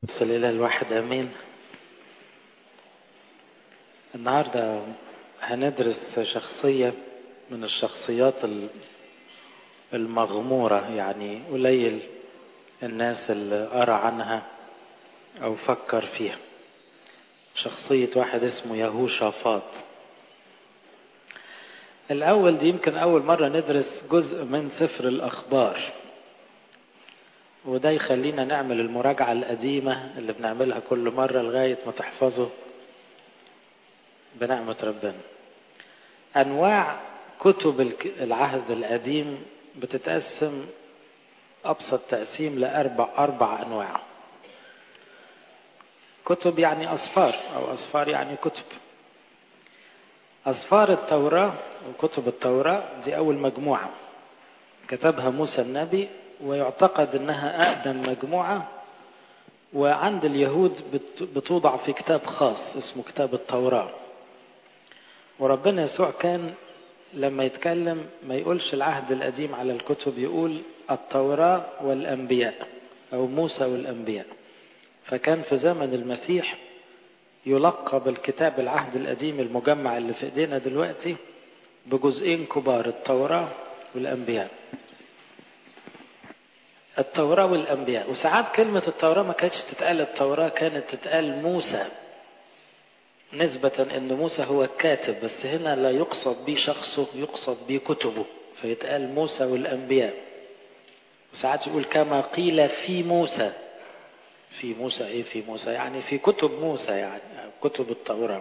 صل إلى الواحد أمين النهاردة هندرس شخصية من الشخصيات المغمورة يعني قليل الناس اللي قرأ عنها أو فكر فيها شخصية واحد اسمه يهوشافاط الأول دي يمكن أول مرة ندرس جزء من سفر الأخبار وده يخلينا نعمل المراجعة القديمة اللي بنعملها كل مرة لغاية ما تحفظه بنعمة ربنا أنواع كتب العهد القديم بتتقسم أبسط تقسيم لأربع أربع أنواع كتب يعني أصفار أو أصفار يعني كتب أصفار التوراة وكتب التوراة دي أول مجموعة كتبها موسى النبي ويعتقد أنها أقدم مجموعة وعند اليهود بتوضع في كتاب خاص اسمه كتاب التوراة وربنا يسوع كان لما يتكلم ما يقولش العهد القديم على الكتب يقول التوراة والأنبياء أو موسى والأنبياء فكان في زمن المسيح يلقب الكتاب العهد القديم المجمع اللي في ايدينا دلوقتي بجزئين كبار التوراة والأنبياء التوراة والأنبياء وساعات كلمة التوراة ما كانتش تتقال التوراة كانت تتقال موسى نسبة أن موسى هو الكاتب بس هنا لا يقصد به شخصه يقصد به كتبه فيتقال موسى والأنبياء وساعات يقول كما قيل في موسى في موسى ايه في موسى يعني في كتب موسى يعني كتب التوراة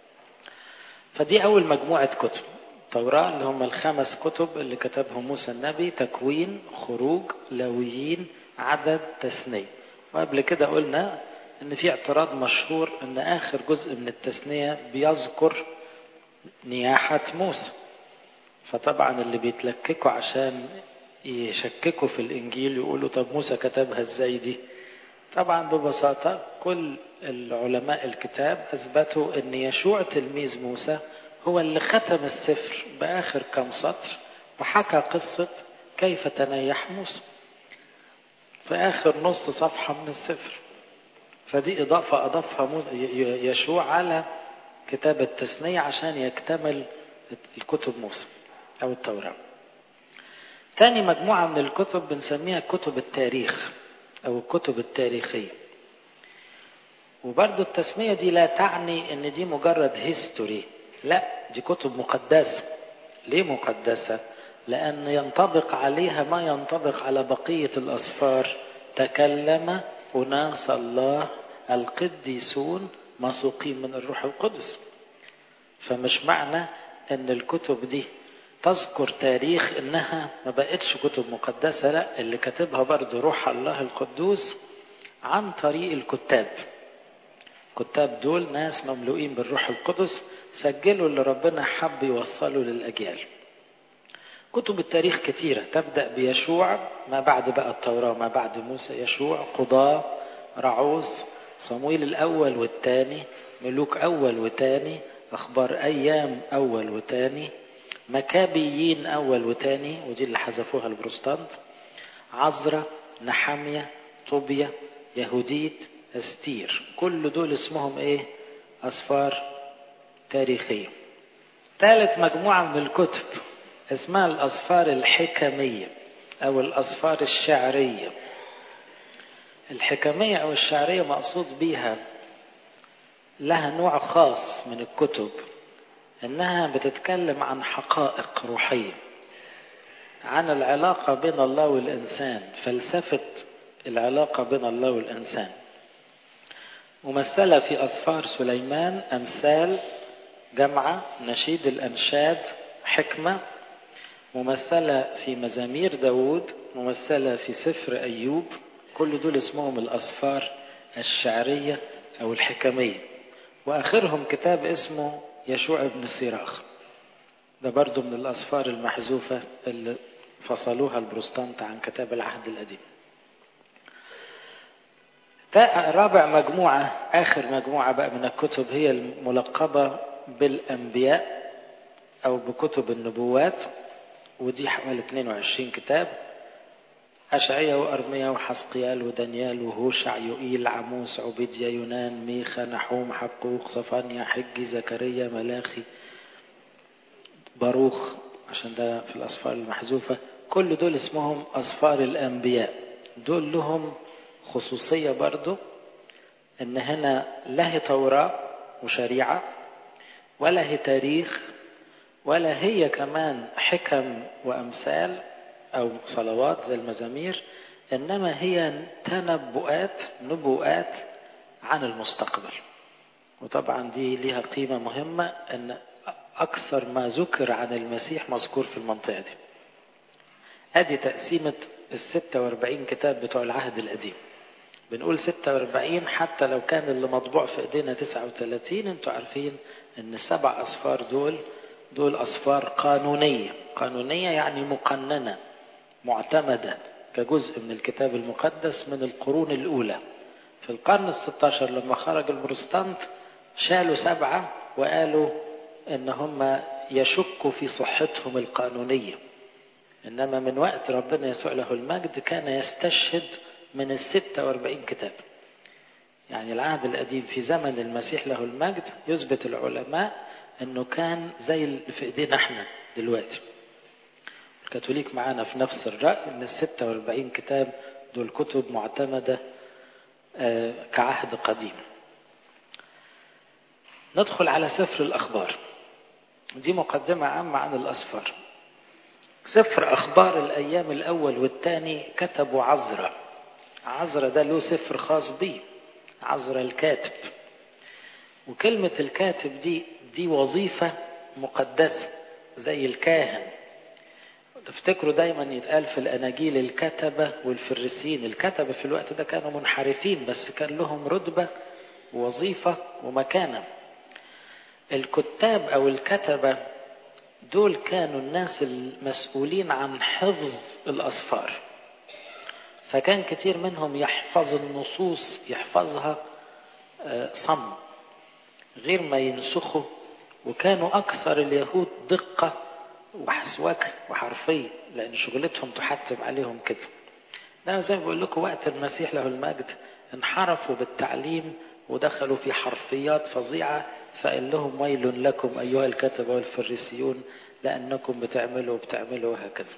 فدي أول مجموعة كتب التوراة اللي هم الخمس كتب اللي كتبهم موسى النبي تكوين خروج لويين عدد تثنية وقبل كده قلنا ان في اعتراض مشهور ان اخر جزء من التثنية بيذكر نياحة موسى فطبعا اللي بيتلككوا عشان يشككوا في الانجيل يقولوا طب موسى كتبها ازاي دي طبعا ببساطة كل العلماء الكتاب اثبتوا ان يشوع تلميذ موسى هو اللي ختم السفر باخر كم سطر وحكى قصة كيف تنيح موسى في اخر نص صفحة من السفر فدي إضافة أضافها يشوع على كتاب التثنية عشان يكتمل الكتب موسى أو التوراة تاني مجموعة من الكتب بنسميها كتب التاريخ أو الكتب التاريخية وبرضو التسمية دي لا تعني ان دي مجرد هيستوري لا دي كتب مقدسة ليه مقدسة لأن ينطبق عليها ما ينطبق على بقية الأسفار تكلم أناس الله القديسون مسوقين من الروح القدس فمش معنى ان الكتب دي تذكر تاريخ انها ما بقتش كتب مقدسة لا اللي كاتبها برضو روح الله القدوس عن طريق الكتاب الكتاب دول ناس مملوئين بالروح القدس سجلوا اللي ربنا حب يوصله للأجيال كتب التاريخ كتيرة تبدأ بيشوع ما بعد بقى التوراة ما بعد موسى يشوع قضاة رعوس صمويل الأول والثاني ملوك أول وثاني أخبار أيام أول وثاني مكابيين أول وثاني ودي اللي حذفوها البروستانت عزرة نحمية طوبيا يهوديت استير كل دول اسمهم ايه أسفار تاريخية ثالث مجموعة من الكتب اسمها الأسفار الحكمية أو الأسفار الشعرية الحكمية أو الشعرية مقصود بيها لها نوع خاص من الكتب إنها بتتكلم عن حقائق روحية عن العلاقة بين الله والإنسان فلسفة العلاقة بين الله والإنسان ممثلة في أسفار سليمان أمثال جمعة نشيد الأنشاد حكمة ممثلة في مزامير داود ممثلة في سفر أيوب كل دول اسمهم الأسفار الشعرية أو الحكمية وآخرهم كتاب اسمه يشوع بن سيراخ ده برضو من الأسفار المحذوفة اللي فصلوها البروستانت عن كتاب العهد القديم رابع مجموعة آخر مجموعة بقى من الكتب هي الملقبة بالأنبياء أو بكتب النبوات ودي حوالي 22 كتاب أشعية وأرميا وحسقيال ودانيال وهوشع يؤيل عموس عبيديا يونان ميخا نحوم حقوق صفانيا حجي زكريا ملاخي باروخ عشان ده في الأصفار المحذوفة كل دول اسمهم أصفار الأنبياء دول لهم خصوصية برضو إن هنا لا هي توراة وشريعة ولا هي تاريخ ولا هي كمان حكم وأمثال أو صلوات زي المزامير إنما هي تنبؤات نبوءات عن المستقبل وطبعا دي ليها قيمة مهمة أن أكثر ما ذكر عن المسيح مذكور في المنطقة دي أدي تقسيمة الستة واربعين كتاب بتوع العهد القديم بنقول ستة واربعين حتى لو كان اللي مطبوع في ايدينا تسعة وثلاثين انتوا عارفين ان السبع اصفار دول دول اصفار قانونية قانونية يعني مقننة معتمدة كجزء من الكتاب المقدس من القرون الاولى في القرن الستاشر لما خرج البروتستانت شالوا سبعة وقالوا ان هم يشكوا في صحتهم القانونية انما من وقت ربنا يسوع له المجد كان يستشهد من الستة واربعين كتاب يعني العهد القديم في زمن المسيح له المجد يثبت العلماء انه كان زي اللي في ايدينا احنا دلوقتي الكاثوليك معانا في نفس الرأي ان الستة واربعين كتاب دول كتب معتمدة كعهد قديم ندخل على سفر الأخبار دي مقدمة عامة عن الأسفار سفر أخبار الأيام الأول والثاني كتبوا عزرة عزرة ده له سفر خاص بيه عزرة الكاتب وكلمة الكاتب دي دي وظيفة مقدسة زي الكاهن تفتكروا دايما يتقال في الأناجيل الكتبة والفريسين الكتبة في الوقت ده كانوا منحرفين بس كان لهم رتبة ووظيفة ومكانة الكتاب أو الكتبة دول كانوا الناس المسؤولين عن حفظ الأسفار فكان كتير منهم يحفظ النصوص يحفظها صم غير ما ينسخوا وكانوا أكثر اليهود دقة وحسوكة وحرفية لأن شغلتهم تحتم عليهم كده ده زي ما بقول لكم وقت المسيح له المجد انحرفوا بالتعليم ودخلوا في حرفيات فظيعة فقال لهم ويل لكم أيها الكتبة والفريسيون لأنكم بتعملوا وبتعملوا وهكذا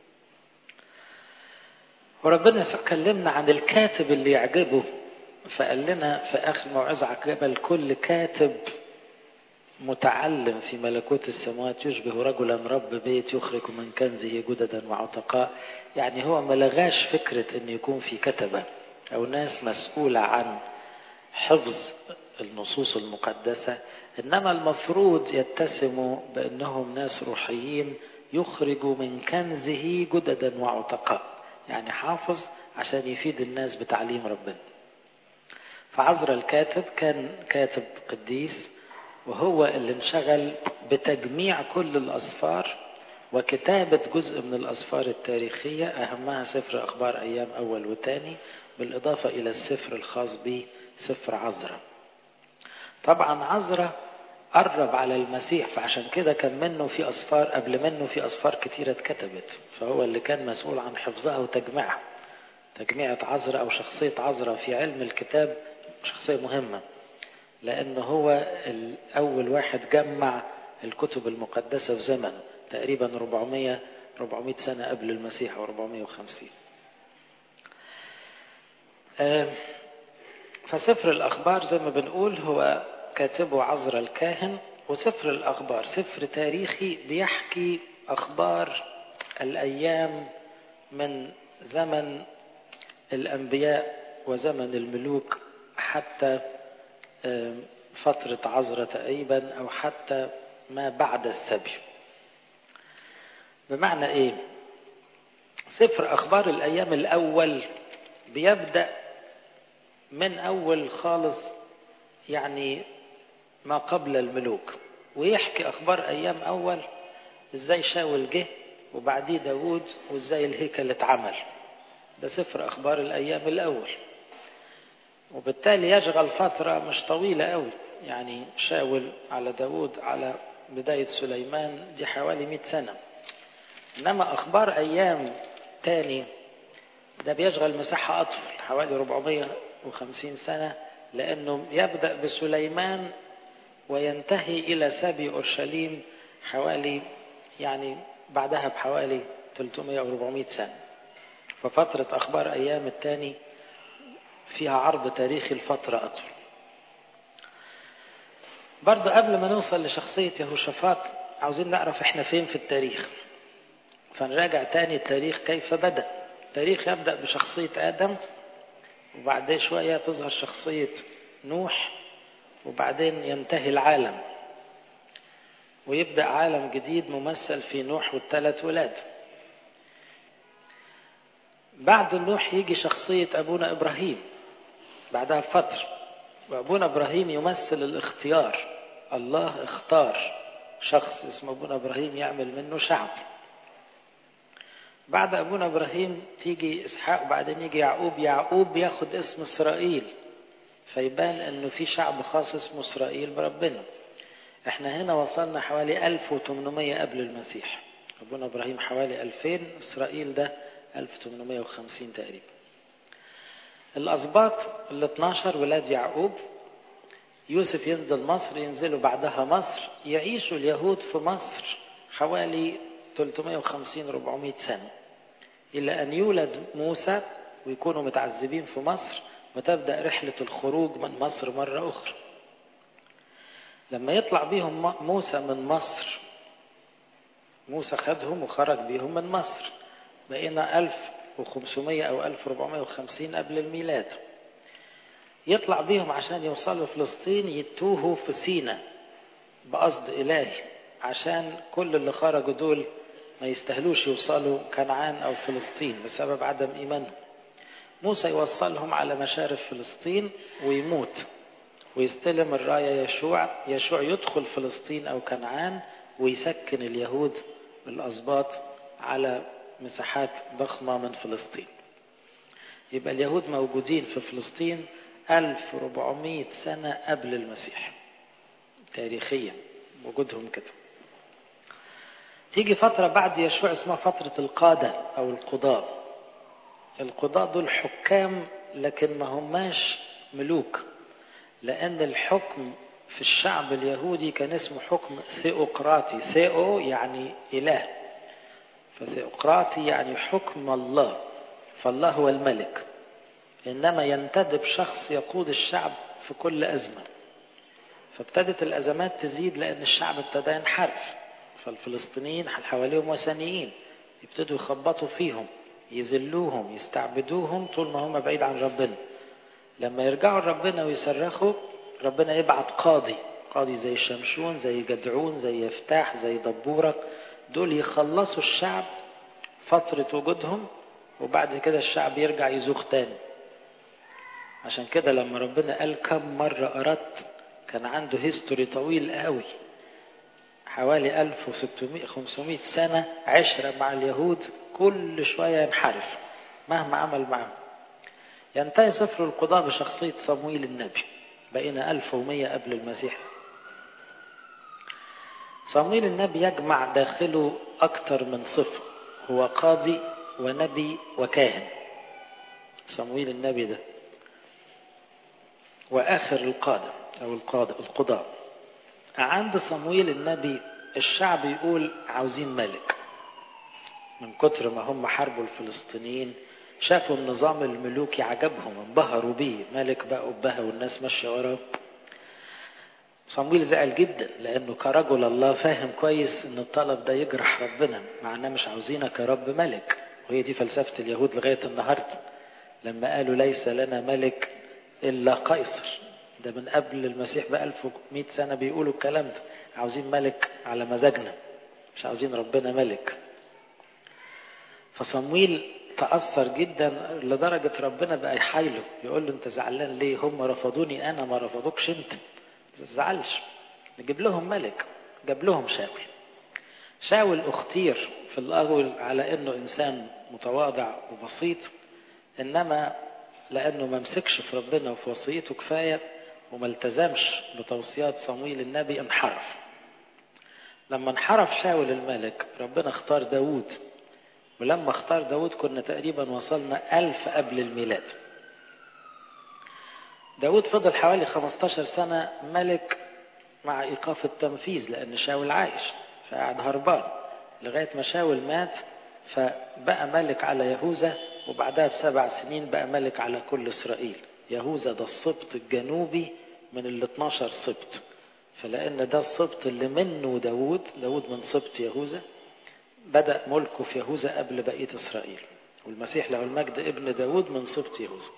وربنا كلمنا عن الكاتب اللي يعجبه فقال لنا في آخر موعظة على جبل كل كاتب متعلم في ملكوت السماوات يشبه رجلا رب بيت يخرج من كنزه جددا وعتقاء يعني هو ما لغاش فكرة أن يكون في كتبة أو ناس مسؤولة عن حفظ النصوص المقدسة إنما المفروض يتسموا بأنهم ناس روحيين يخرجوا من كنزه جددا وعتقاء يعني حافظ عشان يفيد الناس بتعليم ربنا فعزر الكاتب كان كاتب قديس وهو اللي انشغل بتجميع كل الأسفار وكتابة جزء من الأسفار التاريخية أهمها سفر أخبار أيام أول وثاني بالإضافة إلى السفر الخاص به سفر عزرة طبعا عزرة قرب على المسيح فعشان كده كان منه في أسفار قبل منه في أسفار كتيرة اتكتبت فهو اللي كان مسؤول عن حفظها وتجميعها تجميعة عزرة أو شخصية عزرة في علم الكتاب شخصية مهمة لأنه هو أول واحد جمع الكتب المقدسة في زمن تقريبا 400 400 سنة قبل المسيح أو 450 فسفر الأخبار زي ما بنقول هو كاتبه عزر الكاهن وسفر الأخبار سفر تاريخي بيحكي أخبار الأيام من زمن الأنبياء وزمن الملوك حتى فترة عزرة تقريبا أو حتى ما بعد السبي بمعنى إيه سفر أخبار الأيام الأول بيبدأ من أول خالص يعني ما قبل الملوك ويحكي أخبار أيام أول إزاي شاول جه وبعديه داود وإزاي الهيكل اتعمل ده سفر أخبار الأيام الأول وبالتالي يشغل فترة مش طويلة قوي يعني شاول على داود على بداية سليمان دي حوالي 100 سنة إنما أخبار أيام تاني ده بيشغل مساحة أطول حوالي 450 سنة لأنه يبدأ بسليمان وينتهي إلى سبي أورشليم حوالي يعني بعدها بحوالي 300 أو 400 سنة ففترة أخبار أيام الثاني فيها عرض تاريخي لفترة أطول برضه قبل ما نوصل لشخصية يهوشافاط عاوزين نعرف احنا فين في التاريخ فنراجع تاني التاريخ كيف بدأ التاريخ يبدأ بشخصية آدم وبعدين شوية تظهر شخصية نوح وبعدين ينتهي العالم ويبدأ عالم جديد ممثل في نوح والثلاث ولاد بعد نوح يجي شخصية أبونا إبراهيم بعدها بفترة وأبونا إبراهيم يمثل الاختيار الله اختار شخص اسمه أبونا إبراهيم يعمل منه شعب بعد أبونا إبراهيم تيجي إسحاق وبعدين يجي يعقوب يعقوب ياخد اسم إسرائيل فيبان أنه في شعب خاص اسمه إسرائيل بربنا احنا هنا وصلنا حوالي 1800 قبل المسيح أبونا إبراهيم حوالي 2000 إسرائيل ده 1850 تقريبا الأسباط ال 12 ولاد يعقوب يوسف ينزل مصر ينزلوا بعدها مصر يعيشوا اليهود في مصر حوالي 350 400 سنة إلى أن يولد موسى ويكونوا متعذبين في مصر وتبدأ رحلة الخروج من مصر مرة أخرى لما يطلع بيهم موسى من مصر موسى خدهم وخرج بيهم من مصر بقينا 1500 أو 1450 قبل الميلاد يطلع بيهم عشان يوصلوا فلسطين يتوهوا في سينا بقصد إلهي عشان كل اللي خرجوا دول ما يستاهلوش يوصلوا كنعان أو فلسطين بسبب عدم إيمانهم موسى يوصلهم على مشارف فلسطين ويموت ويستلم الراية يشوع يشوع يدخل فلسطين أو كنعان ويسكن اليهود الأسباط على مساحات ضخمة من فلسطين يبقى اليهود موجودين في فلسطين 1400 سنة قبل المسيح تاريخيا وجودهم كده تيجي فترة بعد يشوع اسمها فترة القادة أو القضاء القضاء دول حكام لكن ما هماش ملوك لأن الحكم في الشعب اليهودي كان اسمه حكم ثيوقراطي ثيو يعني إله فثيوقراطي يعني حكم الله فالله هو الملك إنما ينتدب شخص يقود الشعب في كل أزمة فابتدت الأزمات تزيد لأن الشعب ابتدى ينحرف فالفلسطينيين حواليهم وثنيين يبتدوا يخبطوا فيهم يذلوهم يستعبدوهم طول ما هم بعيد عن ربنا لما يرجعوا لربنا ويصرخوا ربنا يبعت قاضي قاضي زي شمشون زي جدعون زي يفتاح زي دبورك دول يخلصوا الشعب فترة وجودهم وبعد كده الشعب يرجع يزوغ تاني عشان كده لما ربنا قال كم مرة أردت كان عنده هيستوري طويل قوي حوالي 1600 500 سنة عشرة مع اليهود كل شوية ينحرف مهما عمل معهم ينتهي سفر القضاء بشخصية صمويل النبي بقينا 1100 قبل المسيح صمويل النبي يجمع داخله أكثر من صفة هو قاضي ونبي وكاهن صمويل النبي ده وآخر القادة أو القادة القضاء عند صمويل النبي الشعب يقول عاوزين ملك من كتر ما هم حاربوا الفلسطينيين شافوا النظام الملوكي عجبهم انبهروا بيه ملك بقى أبها والناس ماشية وراه صمويل زعل جدا لأنه كرجل الله فاهم كويس إن الطلب ده يجرح ربنا معناه مش عاوزينك يا رب ملك وهي دي فلسفة اليهود لغاية النهاردة لما قالوا ليس لنا ملك إلا قيصر ده من قبل المسيح ب 1100 سنة بيقولوا الكلام ده عاوزين ملك على مزاجنا مش عاوزين ربنا ملك فصمويل تأثر جدا لدرجة ربنا بقى يحايله يقول له انت زعلان ليه هم رفضوني انا ما رفضوكش انت ما تزعلش نجيب لهم ملك جاب لهم شاول شاول اختير في الاول على انه انسان متواضع وبسيط انما لانه ما مسكش في ربنا وفي وصيته كفايه وما التزمش بتوصيات صمويل النبي انحرف لما انحرف شاول الملك ربنا اختار داود ولما اختار داود كنا تقريبا وصلنا ألف قبل الميلاد داود فضل حوالي 15 سنة ملك مع إيقاف التنفيذ لأن شاول عايش فقعد هربان لغاية ما شاول مات فبقى ملك على يهوذا وبعدها بسبع سنين بقى ملك على كل إسرائيل يهوذا ده السبط الجنوبي من ال 12 سبط فلأن ده السبط اللي منه داود داود من سبط يهوذا بدأ ملكه في يهوذا قبل بقية إسرائيل والمسيح له المجد ابن داود من سبط يهوذا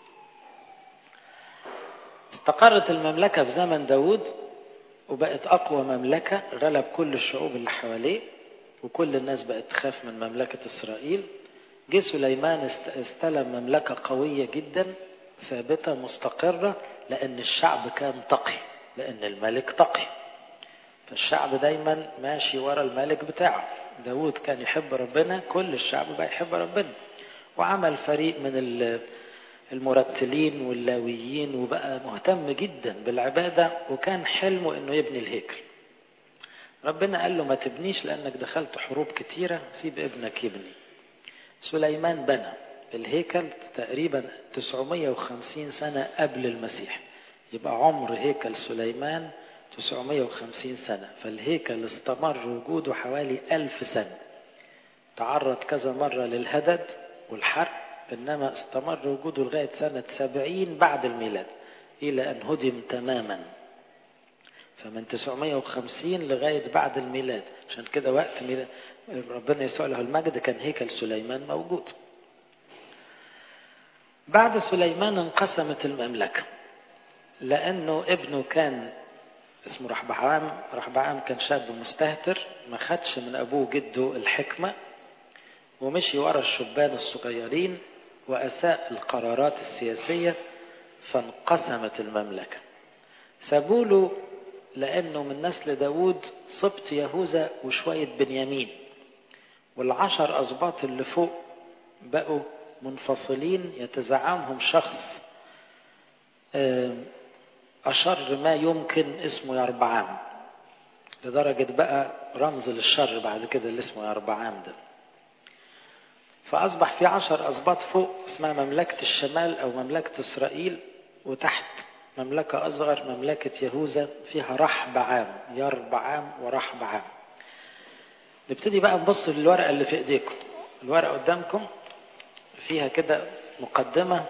استقرت المملكة في زمن داود وبقت أقوى مملكة غلب كل الشعوب اللي حواليه وكل الناس بقت تخاف من مملكة إسرائيل جه سليمان استلم مملكة قوية جدا ثابتة مستقرة لأن الشعب كان تقي لأن الملك تقي فالشعب دايما ماشي ورا الملك بتاعه داود كان يحب ربنا كل الشعب بقى يحب ربنا وعمل فريق من المرتلين واللاويين وبقى مهتم جدا بالعبادة وكان حلمه انه يبني الهيكل ربنا قال له ما تبنيش لانك دخلت حروب كتيرة سيب ابنك يبني سليمان بنى الهيكل تقريبا 950 سنة قبل المسيح يبقى عمر هيكل سليمان 950 سنة فالهيكل استمر وجوده حوالي ألف سنة تعرض كذا مرة للهدد والحرق إنما استمر وجوده لغاية سنة سبعين بعد الميلاد إلى أن هدم تماما فمن 950 لغاية بعد الميلاد عشان كده وقت ميلاد ربنا يسوع له المجد كان هيكل سليمان موجود بعد سليمان انقسمت المملكة لأنه ابنه كان اسمه رحبعام رحبعام كان شاب مستهتر ما خدش من أبوه جده الحكمة ومشي ورا الشبان الصغيرين وأساء القرارات السياسية فانقسمت المملكة سابوله لأنه من نسل داود سبط يهوذا وشوية بنيامين والعشر أسباط اللي فوق بقوا منفصلين يتزعمهم شخص أشر ما يمكن اسمه يربعام لدرجة بقى رمز للشر بعد كده اللي اسمه يربعام ده فأصبح في عشر أسباط فوق اسمها مملكة الشمال أو مملكة إسرائيل وتحت مملكة أصغر مملكة يهوذا فيها رحب عام يربع عام ورحب عام نبتدي بقى نبص للورقة اللي في إيديكم الورقة قدامكم فيها كده مقدمة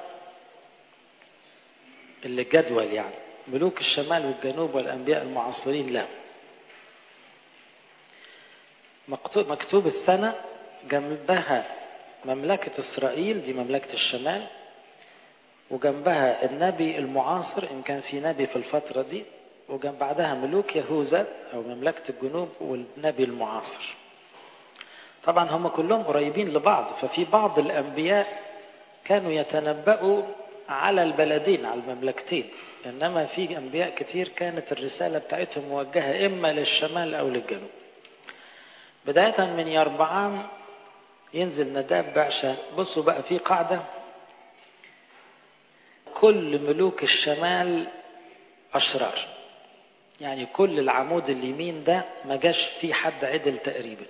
اللي جدول يعني ملوك الشمال والجنوب والأنبياء المعاصرين له مكتوب السنة جنبها مملكة إسرائيل دي مملكة الشمال وجنبها النبي المعاصر إن كان في نبي في الفترة دي وجنب بعدها ملوك يهوذا أو مملكة الجنوب والنبي المعاصر طبعا هم كلهم قريبين لبعض ففي بعض الأنبياء كانوا يتنبأوا على البلدين على المملكتين إنما في أنبياء كتير كانت الرسالة بتاعتهم موجهة إما للشمال أو للجنوب بداية من يربعام ينزل نداب بعشة بصوا بقى في قاعدة كل ملوك الشمال أشرار يعني كل العمود اليمين ده ما جاش فيه حد عدل تقريبا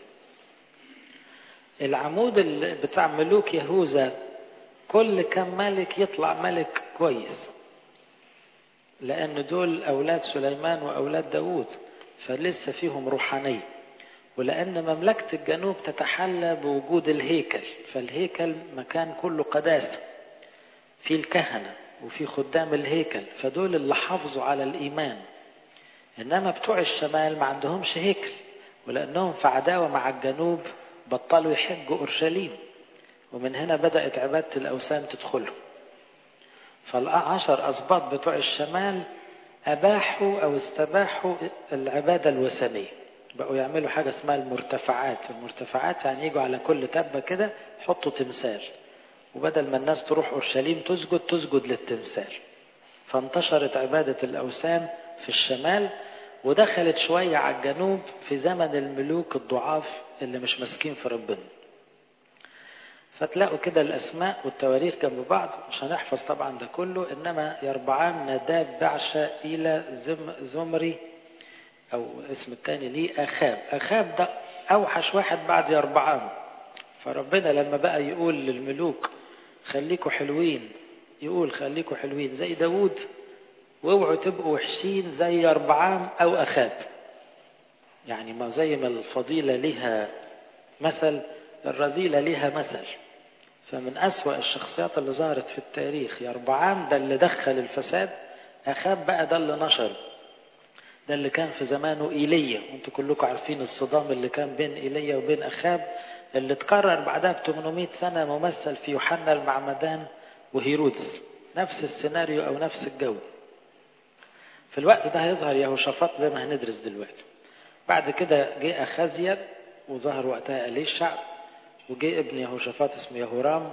العمود بتاع ملوك يهوذا كل كم ملك يطلع ملك كويس لأن دول أولاد سليمان وأولاد داود فلسه فيهم روحانية ولأن مملكة الجنوب تتحلى بوجود الهيكل فالهيكل مكان كله قداسة في الكهنة وفي خدام الهيكل فدول اللي حافظوا على الإيمان إنما بتوع الشمال ما عندهمش هيكل ولأنهم في عداوة مع الجنوب بطلوا يحجوا أورشليم ومن هنا بدأت عبادة الأوثان تدخلهم فالعشر أسباط بتوع الشمال أباحوا أو استباحوا العبادة الوثنية بقوا يعملوا حاجة اسمها المرتفعات المرتفعات يعني يجوا على كل تبة كده يحطوا تمثال وبدل ما الناس تروح أورشليم تسجد تسجد للتمثال فانتشرت عبادة الأوثان في الشمال ودخلت شوية على الجنوب في زمن الملوك الضعاف اللي مش ماسكين في ربنا فتلاقوا كده الأسماء والتواريخ جنب بعض مش هنحفظ طبعا ده كله إنما يربعام نداب بعشة إلى زم زمري أو اسم التاني ليه أخاب أخاب ده أوحش واحد بعد يربعام فربنا لما بقى يقول للملوك خليكوا حلوين يقول خليكوا حلوين زي داود واوعوا تبقوا وحشين زي أربعام أو أخاب يعني ما زي ما الفضيلة لها مثل الرذيلة لها مثل فمن أسوأ الشخصيات اللي ظهرت في التاريخ يا أربعام ده اللي دخل الفساد أخاب بقى ده اللي نشر ده اللي كان في زمانه إيليا وانتوا كلكم عارفين الصدام اللي كان بين إيليا وبين أخاب اللي اتكرر بعدها ب 800 سنة ممثل في يوحنا المعمدان وهيرودس نفس السيناريو أو نفس الجو في الوقت ده هيظهر يهوشافاط زي ما هندرس دلوقتي بعد كده جه أخازيا وظهر وقتها أليشع وجه ابن يهوشافاط اسمه يهورام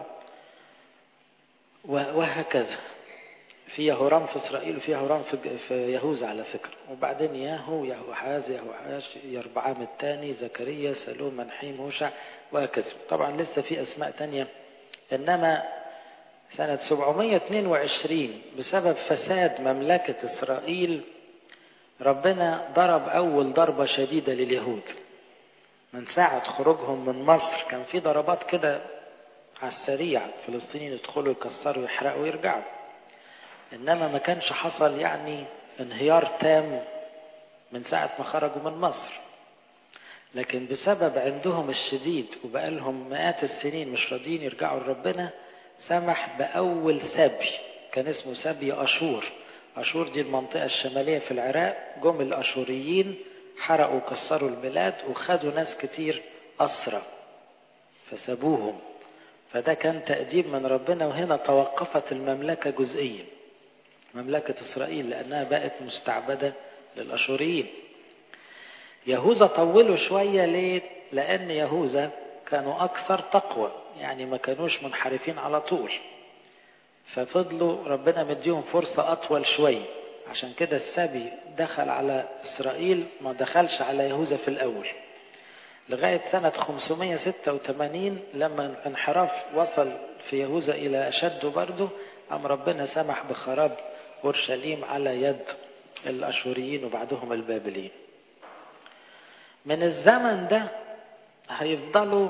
وهكذا في يهورام في إسرائيل وفي يهورام في, في يهوذا على فكرة وبعدين ياهو يهوحاز يهوحاش يربعام الثاني زكريا سلوم منحيم هوشع وهكذا طبعا لسه في أسماء تانية إنما سنة 722 بسبب فساد مملكة إسرائيل ربنا ضرب أول ضربة شديدة لليهود من ساعة خروجهم من مصر كان في ضربات كده على السريع الفلسطينيين يدخلوا يكسروا يحرقوا ويرجعوا إنما ما كانش حصل يعني انهيار تام من ساعة ما خرجوا من مصر لكن بسبب عندهم الشديد وبقالهم مئات السنين مش راضيين يرجعوا لربنا سمح بأول سبي كان اسمه سبي أشور أشور دي المنطقة الشمالية في العراق جم الأشوريين حرقوا وكسروا البلاد وخدوا ناس كتير أسرى فسابوهم فده كان تأديب من ربنا وهنا توقفت المملكة جزئيا مملكة إسرائيل لأنها بقت مستعبدة للأشوريين يهوذا طولوا شوية ليه؟ لأن يهوذا كانوا أكثر تقوى يعني ما كانوش منحرفين على طول ففضلوا ربنا مديهم فرصة أطول شوية عشان كده السبي دخل على إسرائيل ما دخلش على يهوذا في الأول لغاية سنة 586 لما الانحراف وصل في يهوذا إلى أشد برضه أم ربنا سمح بخراب أورشليم على يد الأشوريين وبعدهم البابليين من الزمن ده هيفضلوا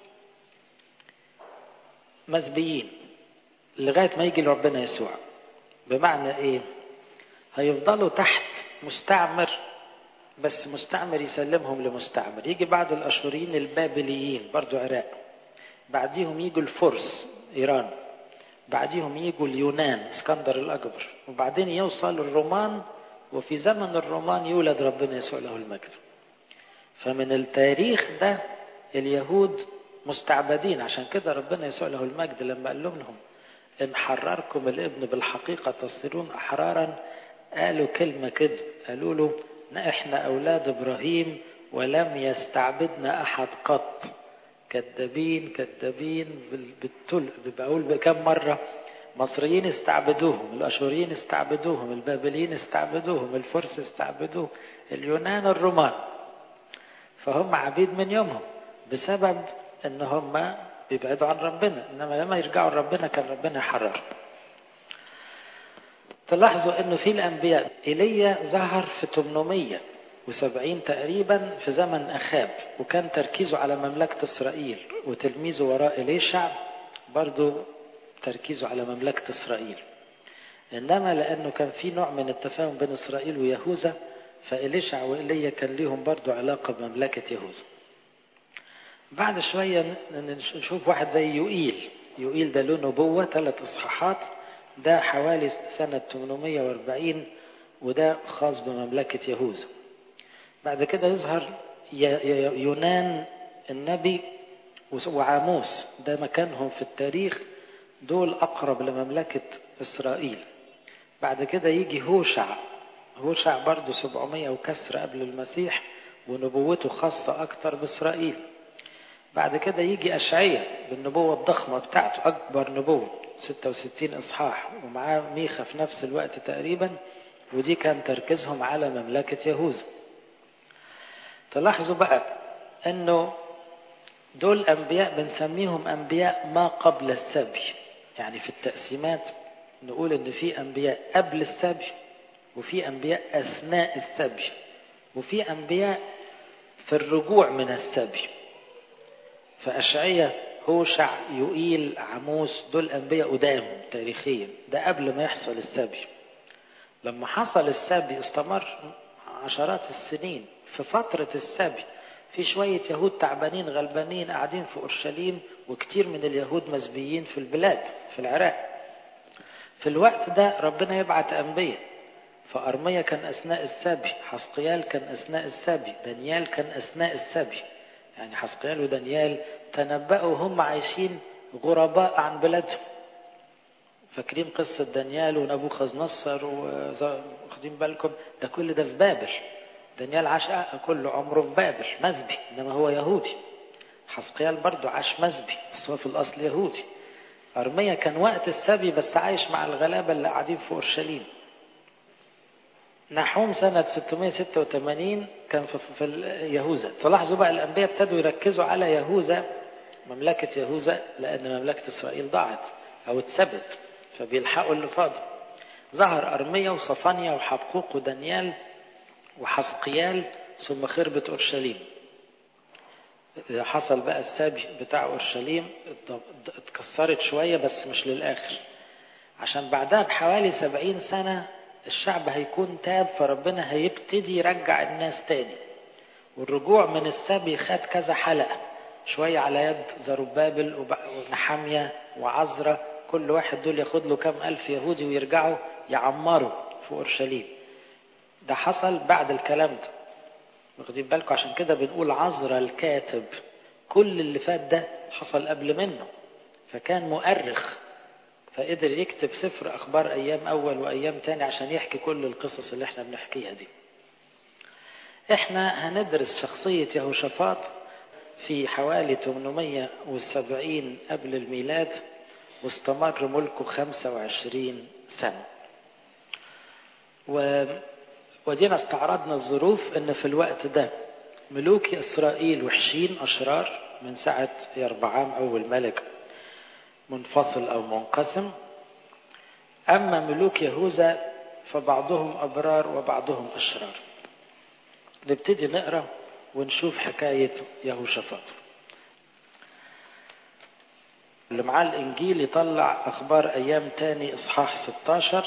مسبيين لغاية ما يجي لربنا يسوع بمعنى ايه هيفضلوا تحت مستعمر بس مستعمر يسلمهم لمستعمر يجي بعد الأشوريين البابليين برضو عراق بعديهم يجوا الفرس إيران بعديهم يجوا اليونان اسكندر الأكبر وبعدين يوصل الرومان وفي زمن الرومان يولد ربنا يسوع له المجد فمن التاريخ ده اليهود مستعبدين عشان كده ربنا يسوع له المجد لما قال لهم إن حرركم الابن بالحقيقة تصيرون أحرارا قالوا كلمة كده قالوا له احنا أولاد إبراهيم ولم يستعبدنا أحد قط كذابين كذابين بالتل بقول بكم مرة مصريين استعبدوهم الأشوريين استعبدوهم البابليين استعبدوهم الفرس استعبدوهم اليونان الرومان فهم عبيد من يومهم بسبب ان هم بيبعدوا عن ربنا انما لما يرجعوا لربنا كان ربنا يحرر تلاحظوا انه في الانبياء ايليا ظهر في 870 تقريبا في زمن اخاب وكان تركيزه على مملكه اسرائيل وتلميذه وراء اليشع برضو تركيزه على مملكه اسرائيل انما لانه كان في نوع من التفاهم بين اسرائيل ويهوذا فإليشع وإيليا كان ليهم برضو علاقة بمملكة يهوذا بعد شوية نشوف واحد زي يوئيل يوئيل ده له نبوة ثلاث إصحاحات ده حوالي سنة 840 وده خاص بمملكة يهوذا بعد كده يظهر يونان النبي وعاموس ده مكانهم في التاريخ دول أقرب لمملكة إسرائيل بعد كده يجي هوشع هوشع برضه 700 وكسر قبل المسيح ونبوته خاصة أكتر بإسرائيل بعد كده يجي أشعية بالنبوة الضخمة بتاعته أكبر نبوة 66 إصحاح ومعاه ميخا في نفس الوقت تقريبا ودي كان تركيزهم على مملكة يهوذا تلاحظوا بقى أنه دول أنبياء بنسميهم أنبياء ما قبل السبي يعني في التقسيمات نقول أن في أنبياء قبل السبي وفي أنبياء أثناء السبي وفي أنبياء في الرجوع من السبي فأشعية هوشع يوئيل عموس دول أنبياء قدام تاريخيا ده قبل ما يحصل السبي لما حصل السبي استمر عشرات السنين في فترة السبي في شوية يهود تعبانين غلبانين قاعدين في أورشليم وكتير من اليهود مسبيين في البلاد في العراق في الوقت ده ربنا يبعت أنبياء فأرميا كان أثناء السبي حسقيال كان أثناء السبي دانيال كان أثناء السبي يعني حسقيال ودانيال تنبأوا هم عايشين غرباء عن بلادهم فاكرين قصة دانيال ونبوخذ نصر واخدين بالكم ده كل ده في بابل دانيال عاش كل عمره في بابل مسبي انما هو يهودي حسقيال برضه عاش مسبي بس هو في الاصل يهودي ارميا كان وقت السبي بس عايش مع الغلابه اللي قاعدين في اورشليم نحوم سنة 686 كان في, في يهوذا تلاحظوا بقى الأنبياء ابتدوا يركزوا على يهوذا مملكة يهوذا لأن مملكة إسرائيل ضاعت أو اتثبت فبيلحقوا اللي فاضل ظهر أرميا وصفانيا وحبقوق ودانيال وحسقيال ثم خربت أورشليم حصل بقى السبي بتاع أورشليم اتكسرت شوية بس مش للآخر عشان بعدها بحوالي سبعين سنة الشعب هيكون تاب فربنا هيبتدي يرجع الناس تاني والرجوع من السبي خد كذا حلقة شوية على يد زربابل ونحامية وعزرة كل واحد دول ياخد له كام ألف يهودي ويرجعوا يعمروا في أورشليم ده حصل بعد الكلام ده واخدين بالكم عشان كده بنقول عزرا الكاتب كل اللي فات ده حصل قبل منه فكان مؤرخ فقدر يكتب سفر أخبار أيام أول وأيام تاني عشان يحكي كل القصص اللي احنا بنحكيها دي احنا هندرس شخصية يهوشافاط في حوالي 870 قبل الميلاد واستمر ملكه 25 سنة و... ودينا استعرضنا الظروف ان في الوقت ده ملوك اسرائيل وحشين اشرار من ساعة يربعام اول ملك منفصل او منقسم اما ملوك يهوذا فبعضهم ابرار وبعضهم اشرار نبتدي نقرا ونشوف حكاية يهوشافاط اللي معاه الانجيل يطلع اخبار ايام تاني اصحاح 16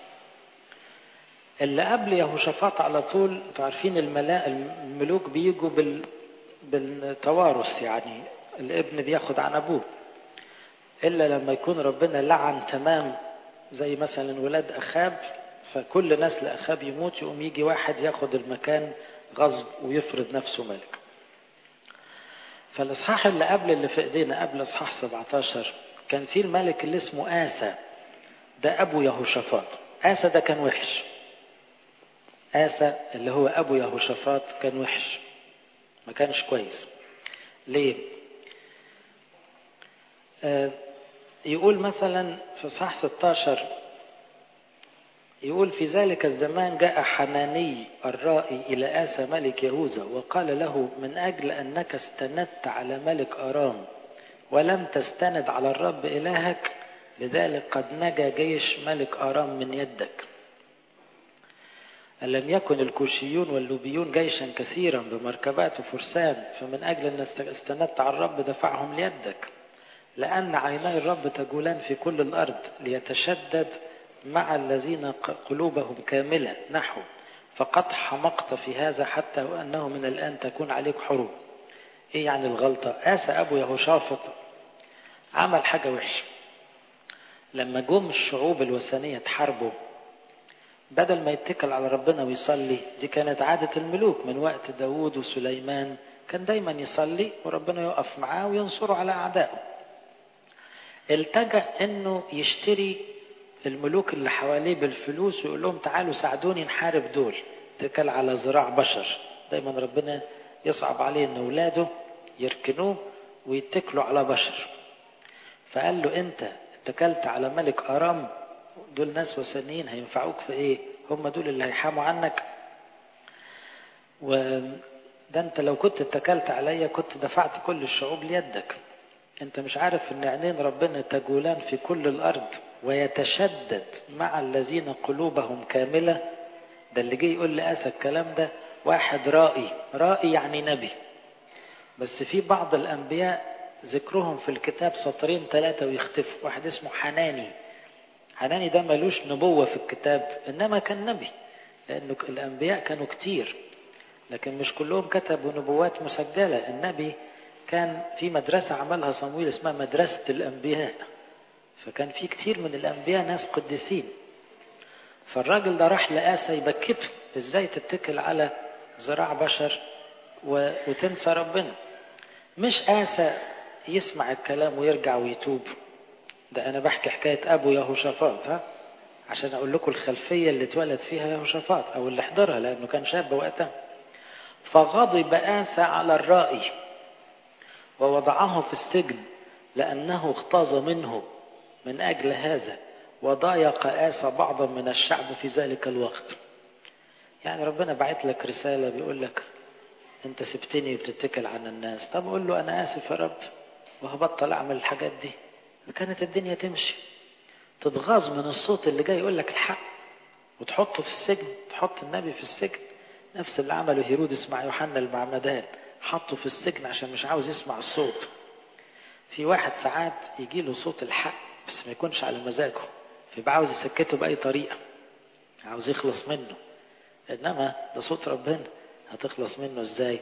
اللي قبل يهوشافاط على طول انتوا عارفين الملا... الملوك بيجوا بال... بالتوارث يعني الابن بياخد عن ابوه الا لما يكون ربنا لعن تمام زي مثلا ولاد اخاب فكل نسل اخاب يموت يقوم يجي واحد ياخد المكان غصب ويفرض نفسه ملك فالاصحاح اللي قبل اللي في ايدينا قبل اصحاح 17 كان في الملك اللي اسمه آسى ده ابو يهوشافاط آسى ده كان وحش آسى اللي هو أبو يهوشافاط كان وحش ما كانش كويس ليه آه يقول مثلا في صح 16 يقول في ذلك الزمان جاء حناني الرائي إلى آسى ملك يهوذا وقال له من أجل أنك استندت على ملك أرام ولم تستند على الرب إلهك لذلك قد نجا جيش ملك أرام من يدك ألم يكن الكوشيون واللوبيون جيشا كثيرا بمركبات وفرسان فمن أجل أن استندت على الرب دفعهم ليدك لأن عيني الرب تجولان في كل الأرض ليتشدد مع الذين قلوبهم كاملة نحو فقد حمقت في هذا حتى وأنه من الآن تكون عليك حروب إيه يعني الغلطة آسى أبو يهوشافط عمل حاجة وحشة لما جم الشعوب الوثنية تحاربه بدل ما يتكل على ربنا ويصلي دي كانت عادة الملوك من وقت داود وسليمان كان دايما يصلي وربنا يقف معاه وينصره على أعدائه التجأ انه يشتري الملوك اللي حواليه بالفلوس ويقول لهم تعالوا ساعدوني نحارب دول اتكل على ذراع بشر دايما ربنا يصعب عليه ان اولاده يركنوه ويتكلوا على بشر فقال له انت اتكلت على ملك ارام دول ناس وثنيين هينفعوك في ايه هم دول اللي هيحاموا عنك وده انت لو كنت اتكلت عليا كنت دفعت كل الشعوب ليدك انت مش عارف ان عينين ربنا تجولان في كل الارض ويتشدد مع الذين قلوبهم كاملة ده اللي جه يقول لأسى الكلام ده واحد رائي رائي يعني نبي بس في بعض الأنبياء ذكرهم في الكتاب سطرين ثلاثة ويختفوا واحد اسمه حناني حناني ده ملوش نبوة في الكتاب إنما كان نبي لأنه الأنبياء كانوا كتير لكن مش كلهم كتبوا نبوات مسجلة النبي كان في مدرسة عملها صمويل اسمها مدرسة الأنبياء فكان في كتير من الأنبياء ناس قديسين فالراجل ده راح لآسى يبكته ازاي تتكل على ذراع بشر و... وتنسى ربنا مش آسى يسمع الكلام ويرجع ويتوب ده أنا بحكي حكاية أبو يهوشافاط ها عشان أقول لكم الخلفية اللي اتولد فيها يهوشافاط أو اللي حضرها لأنه كان شاب وقتها فغضب آسى على الرائي ووضعه في السجن لأنه اغتاظ منه من أجل هذا وضايق آسى بعضا من الشعب في ذلك الوقت يعني ربنا بعت لك رسالة بيقول لك انت سبتني وبتتكل على الناس طب قول له انا اسف يا رب وهبطل اعمل الحاجات دي كانت الدنيا تمشي تتغاظ من الصوت اللي جاي يقول لك الحق وتحطه في السجن تحط النبي في السجن نفس اللي عمله هيرودس مع يوحنا المعمدان حطه في السجن عشان مش عاوز يسمع الصوت في واحد ساعات يجي له صوت الحق بس ما يكونش على مزاجه فيبقى عاوز يسكته بأي طريقة عاوز يخلص منه إنما ده صوت ربنا هتخلص منه ازاي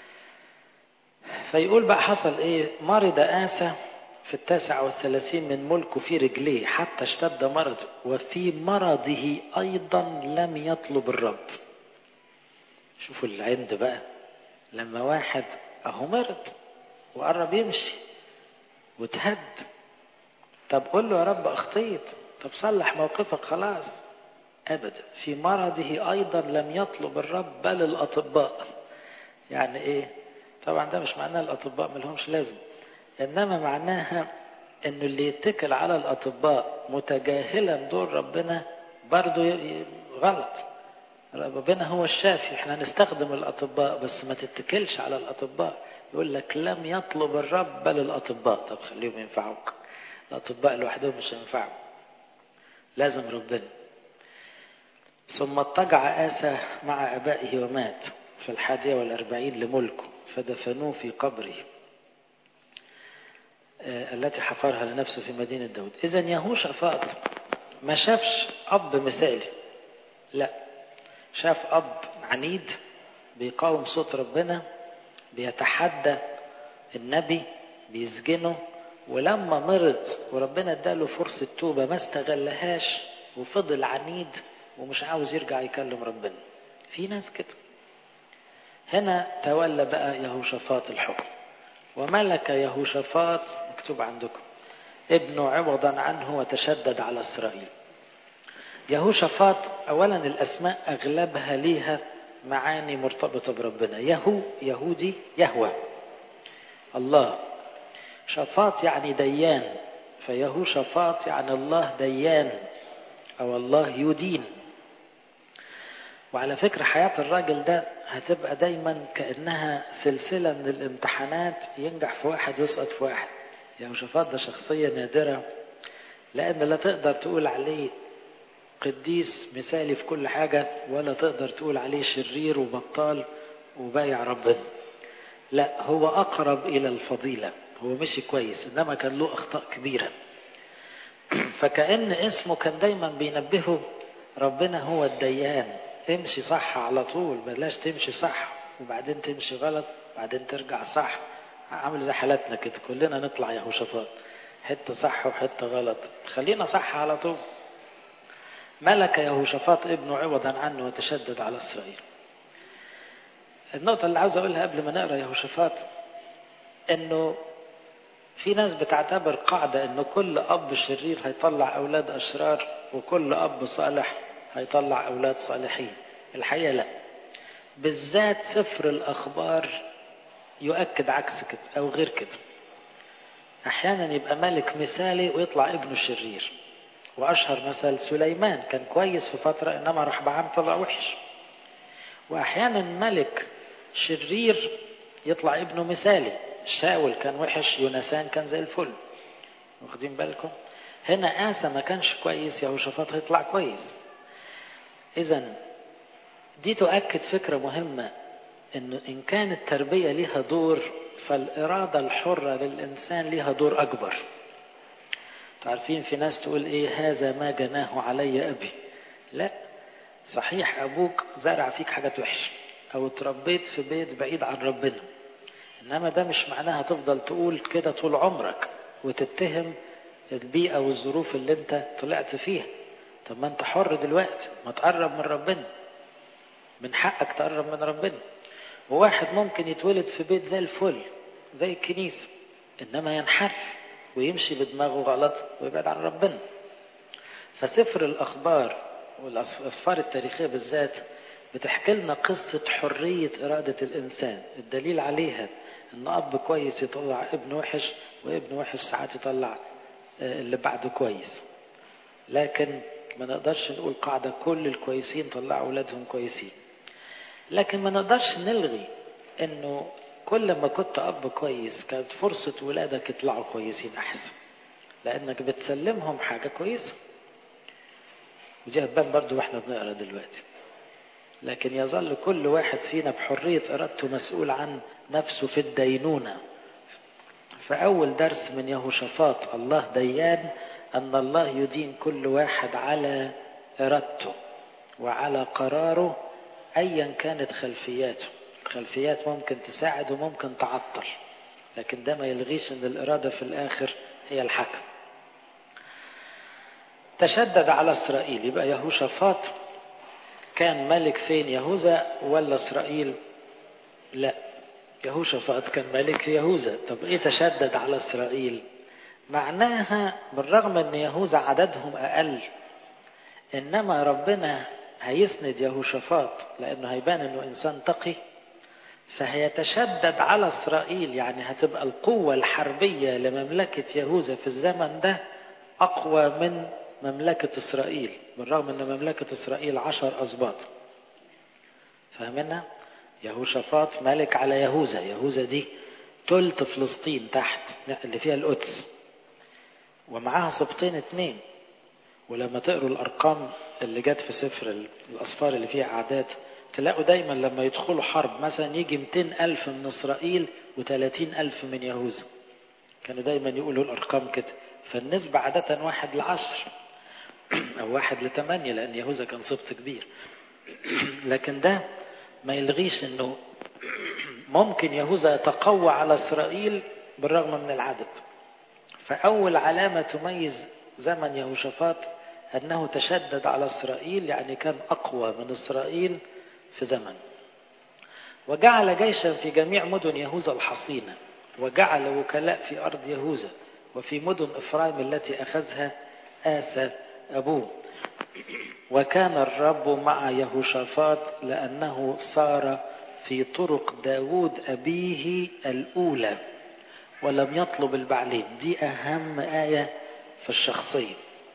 فيقول بقى حصل ايه مرض آسى في التاسع والثلاثين من ملكه في رجليه حتى اشتد مرضه وفي مرضه أيضا لم يطلب الرب شوفوا العند بقى لما واحد أهو مرض وقرب يمشي وتهد طب قول له يا رب أخطيت طب صلح موقفك خلاص أبدا في مرضه أيضا لم يطلب الرب بل الأطباء يعني إيه طبعا ده مش معناه الأطباء ملهمش لازم إنما معناها إنه اللي يتكل على الأطباء متجاهلا دور ربنا برضه غلط ربنا هو الشافي احنا نستخدم الأطباء بس ما تتكلش على الأطباء يقول لك لم يطلب الرب بل الأطباء طب خليهم ينفعوك الأطباء لوحدهم مش هينفعوا لازم ربنا ثم اضطجع آسى مع أبائه ومات في الحادية والأربعين لملكه فدفنوه في قبره التي حفرها لنفسه في مدينة داود إذا يهوشافاط ما شافش أب مثالي لا شاف أب عنيد بيقاوم صوت ربنا بيتحدى النبي بيسجنه ولما مرض وربنا اداله فرصة توبة ما استغلهاش وفضل عنيد ومش عاوز يرجع يكلم ربنا في ناس كده هنا تولى بقى يهوشافاط الحكم وملك يهوشافاط مكتوب عندكم ابنه عوضا عنه وتشدد على اسرائيل يهوشافاط اولا الاسماء اغلبها ليها معاني مرتبطه بربنا يهو يهودي يهوى الله شفاط يعني ديان فيهو شفاط يعني الله ديان او الله يدين وعلى فكرة حياة الراجل ده هتبقى دايما كأنها سلسلة من الامتحانات ينجح في واحد يسقط في واحد يعني شفاط ده شخصية نادرة لأن لا تقدر تقول عليه قديس مثالي في كل حاجة ولا تقدر تقول عليه شرير وبطال وبايع ربنا لا هو أقرب إلى الفضيلة هو مشي كويس إنما كان له أخطاء كبيرة فكأن اسمه كان دايما بينبهه ربنا هو الديان امشي صح على طول بلاش تمشي صح وبعدين تمشي غلط وبعدين ترجع صح عامل زي حالاتنا كده كلنا نطلع يهوشافاط حته صح وحته غلط خلينا صح على طول ملك يهوشافاط ابنه عوضا عنه وتشدد على اسرائيل النقطة اللي عاوز أقولها قبل ما نقرأ يهوشافاط إنه في ناس بتعتبر قاعدة إنه كل أب شرير هيطلع أولاد أشرار وكل أب صالح هيطلع أولاد صالحين الحقيقة لا بالذات سفر الأخبار يؤكد عكس كده أو غير كده أحيانا يبقى ملك مثالي ويطلع ابنه شرير وأشهر مثل سليمان كان كويس في فترة إنما رحبعام طلع وحش وأحيانا ملك شرير يطلع ابنه مثالي شاول كان وحش يونسان كان زي الفل واخدين بالكم هنا آسى ما كانش كويس يهوشافاط هيطلع كويس إذا دي تؤكد فكرة مهمة انه ان كانت التربية ليها دور فالإرادة الحرة للإنسان ليها دور أكبر تعرفين في ناس تقول إيه هذا ما جناه علي أبي لا صحيح أبوك زرع فيك حاجات وحشة أو اتربيت في بيت بعيد عن ربنا إنما ده مش معناها تفضل تقول كده طول عمرك وتتهم البيئة والظروف اللي انت طلعت فيها طب ما انت حر دلوقتي ما تقرب من ربنا من حقك تقرب من ربنا وواحد ممكن يتولد في بيت زي الفل زي الكنيسة إنما ينحرف ويمشي بدماغه غلط ويبعد عن ربنا فسفر الأخبار والأسفار التاريخية بالذات بتحكي لنا قصة حرية إرادة الإنسان الدليل عليها إن أب كويس يطلع ابن وحش وابن وحش ساعات يطلع اللي بعده كويس لكن ما نقدرش نقول قاعدة كل الكويسين طلعوا أولادهم كويسين لكن ما نقدرش نلغي انه كل ما كنت اب كويس كانت فرصة ولادك يطلعوا كويسين احسن لانك بتسلمهم حاجة كويسة ودي هتبان برضو واحنا بنقرا دلوقتي لكن يظل كل واحد فينا بحرية ارادته مسؤول عن نفسه في الدينونة فأول درس من يهوشافاط الله ديان أن الله يدين كل واحد على إرادته وعلى قراره ايا كانت خلفياته خلفيات ممكن تساعد وممكن تعطل لكن ده ما يلغيش ان الاراده في الاخر هي الحكم تشدد على اسرائيل يبقى يهوشافاط كان ملك فين يهوذا ولا اسرائيل لا يهوشافاط كان ملك في يهوذا طب ايه تشدد على اسرائيل معناها بالرغم ان يهوذا عددهم اقل انما ربنا هيسند يهوشافاط لانه هيبان انه انسان تقي فهيتشدد على اسرائيل يعني هتبقى القوة الحربية لمملكة يهوذا في الزمن ده اقوى من مملكة اسرائيل بالرغم ان مملكة اسرائيل عشر اسباط فاهمنا يهوشافاط ملك على يهوذا يهوذا دي تلت فلسطين تحت اللي فيها القدس ومعاها سبطين اتنين ولما تقروا الارقام اللي جت في سفر الأصفار اللي فيها أعداد تلاقوا دايما لما يدخلوا حرب مثلا يجي 200 ألف من إسرائيل و30 ألف من يهوذا كانوا دايما يقولوا الأرقام كده فالنسبة عادة واحد لعشر أو واحد لثمانية لأن يهوذا كان سبط كبير لكن ده ما يلغيش أنه ممكن يهوذا يتقوى على إسرائيل بالرغم من العدد فأول علامة تميز زمن يهوشافاط أنه تشدد على إسرائيل يعني كان أقوى من إسرائيل في زمن وجعل جيشا في جميع مدن يهوذا الحصينة وجعل وكلاء في أرض يهوذا وفي مدن إفرايم التي أخذها آسى أبوه وكان الرب مع يهوشافاط لأنه صار في طرق داود أبيه الأولى ولم يطلب البعلين دي أهم آية في الشخصية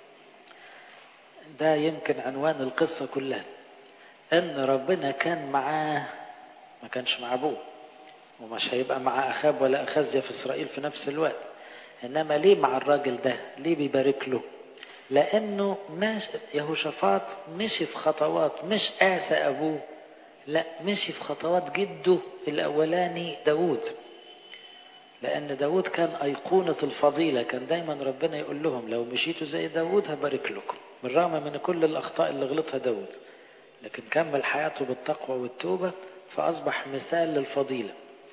ده يمكن عنوان القصة كلها ان ربنا كان معاه ما كانش مع ابوه ومش هيبقى مع اخاب ولا اخزيا في اسرائيل في نفس الوقت انما ليه مع الراجل ده ليه بيبارك له لانه ماشي يهوشافاط مشي في خطوات مش آسى ابوه لا مشي في خطوات جده الاولاني داود لأن داود كان أيقونة الفضيلة كان دايما ربنا يقول لهم لو مشيتوا زي داود هبارك لكم بالرغم من كل الأخطاء اللي غلطها داود لكن كمل حياته بالتقوى والتوبة فأصبح مثال للفضيلة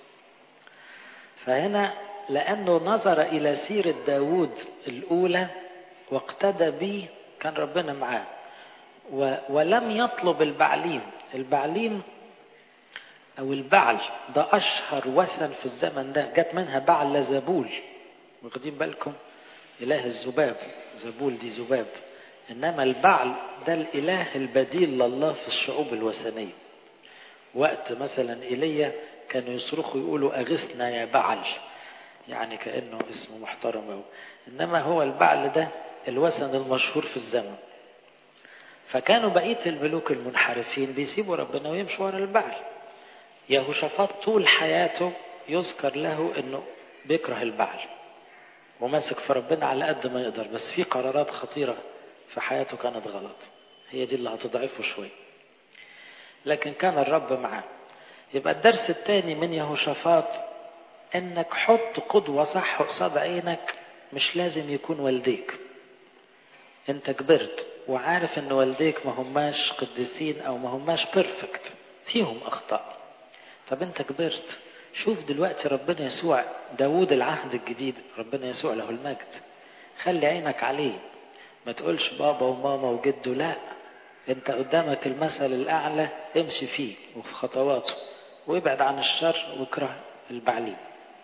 فهنا لأنه نظر إلى سيرة داود الأولى واقتدى به كان ربنا معاه ولم يطلب البعليم البعليم أو البعل ده أشهر وثن في الزمن ده جت منها بعل لزبول واخدين بالكم إله الذباب زبول دي ذباب إنما البعل ده الإله البديل لله في الشعوب الوثنية وقت مثلا إيليا كانوا يصرخوا يقولوا أغثنا يا بعل يعني كأنه اسمه محترم أوي إنما هو البعل ده الوثن المشهور في الزمن فكانوا بقية الملوك المنحرفين بيسيبوا ربنا ويمشوا ورا البعل يهوشافاط طول حياته يذكر له انه بيكره البعل وماسك في ربنا على قد ما يقدر بس في قرارات خطيرة في حياته كانت غلط هي دي اللي هتضعفه شوية لكن كان الرب معاه يبقى الدرس الثاني من يهوشافاط انك حط قدوة صح قصاد عينك مش لازم يكون والديك انت كبرت وعارف ان والديك ما هماش قديسين او ما هماش بيرفكت فيهم اخطاء طب انت كبرت شوف دلوقتي ربنا يسوع داود العهد الجديد ربنا يسوع له المجد خلي عينك عليه ما تقولش بابا وماما وجده لا انت قدامك المثل الاعلى امشي فيه وفي خطواته وابعد عن الشر واكره البعليم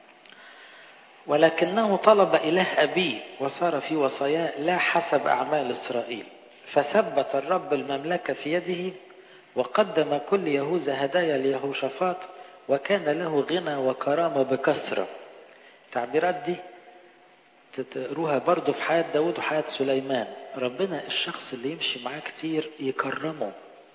ولكنه طلب إله أبيه وصار في وصاياه لا حسب أعمال إسرائيل فثبت الرب المملكة في يده وقدم كل يهوذا هدايا ليهوشافاط وكان له غنى وكرامة بكثرة التعبيرات دي تقروها برضه في حياة داود وحياة سليمان ربنا الشخص اللي يمشي معاه كتير يكرمه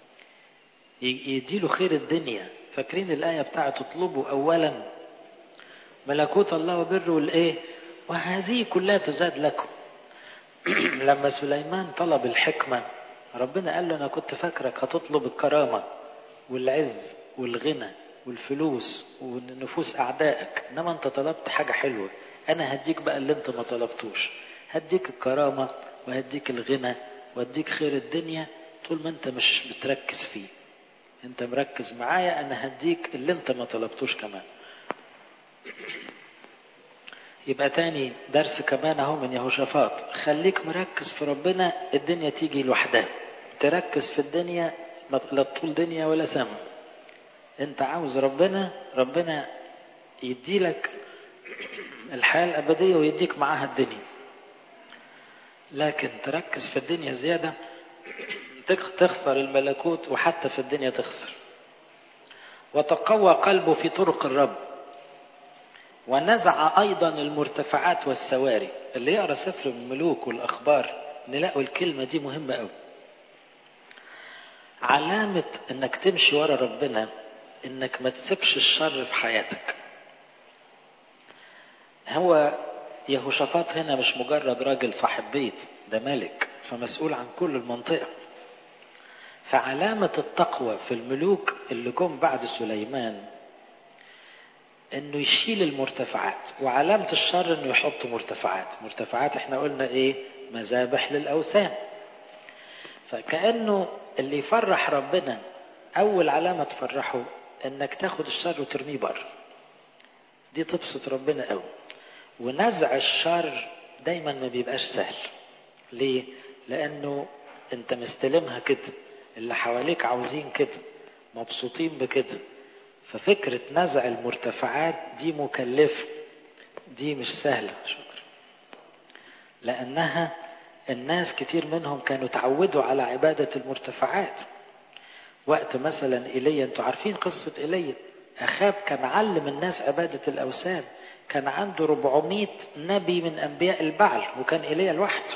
يديله خير الدنيا فاكرين الآية بتاعت اطلبوا أولا ملكوت الله وبره والايه وهذه كلها تزاد لكم لما سليمان طلب الحكمة ربنا قال له أنا كنت فاكرك هتطلب الكرامة والعز والغنى والفلوس ونفوس أعدائك إنما أنت طلبت حاجة حلوة أنا هديك بقى اللي أنت ما طلبتوش هديك الكرامة وهديك الغنى وهديك خير الدنيا طول ما أنت مش بتركز فيه أنت مركز معايا أنا هديك اللي أنت ما طلبتوش كمان يبقى تاني درس كمان اهو من يهوشافاط خليك مركز في ربنا الدنيا تيجي لوحدها تركز في الدنيا لا طول دنيا ولا سما انت عاوز ربنا ربنا يديلك الحياة الأبدية ويديك معاها الدنيا لكن تركز في الدنيا زيادة تخسر الملكوت وحتى في الدنيا تخسر وتقوى قلبه في طرق الرب ونزع أيضا المرتفعات والسواري اللي يقرأ سفر الملوك والأخبار نلاقوا الكلمة دي مهمة أوي علامة انك تمشي ورا ربنا انك ما تسيبش الشر في حياتك هو يهوشافاط هنا مش مجرد راجل صاحب بيت ده ملك فمسؤول عن كل المنطقة فعلامة التقوى في الملوك اللي جم بعد سليمان انه يشيل المرتفعات وعلامة الشر انه يحط مرتفعات مرتفعات احنا قلنا ايه مذابح للاوثان فكأنه اللي يفرح ربنا اول علامة تفرحه انك تاخد الشر وترميه بره دي تبسط ربنا قوي ونزع الشر دايما ما بيبقاش سهل ليه لانه انت مستلمها كده اللي حواليك عاوزين كده مبسوطين بكده ففكرة نزع المرتفعات دي مكلفة دي مش سهلة شكرا لأنها الناس كتير منهم كانوا تعودوا على عبادة المرتفعات وقت مثلا إيليا انتوا عارفين قصة إيليا أخاب كان علم الناس عبادة الأوثان كان عنده 400 نبي من أنبياء البعل وكان إيليا لوحده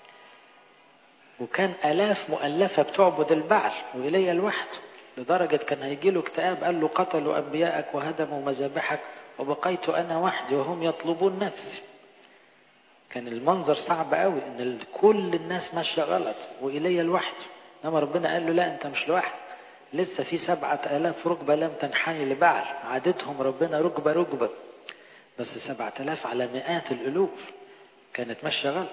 وكان آلاف مؤلفة بتعبد البعل وإيليا لوحده لدرجة كان هيجي له اكتئاب قال له قتلوا أنبياءك وهدموا مذابحك وبقيت أنا وحدي وهم يطلبون نفسي كان المنظر صعب قوي ان كل الناس ماشيه غلط وإلي لوحدي انما ربنا قال له لا انت مش لوحدك لسه في سبعة آلاف ركبة لم تنحني لبعل عادتهم ربنا ركبة ركبة بس سبعة آلاف على مئات الألوف كانت ماشية غلط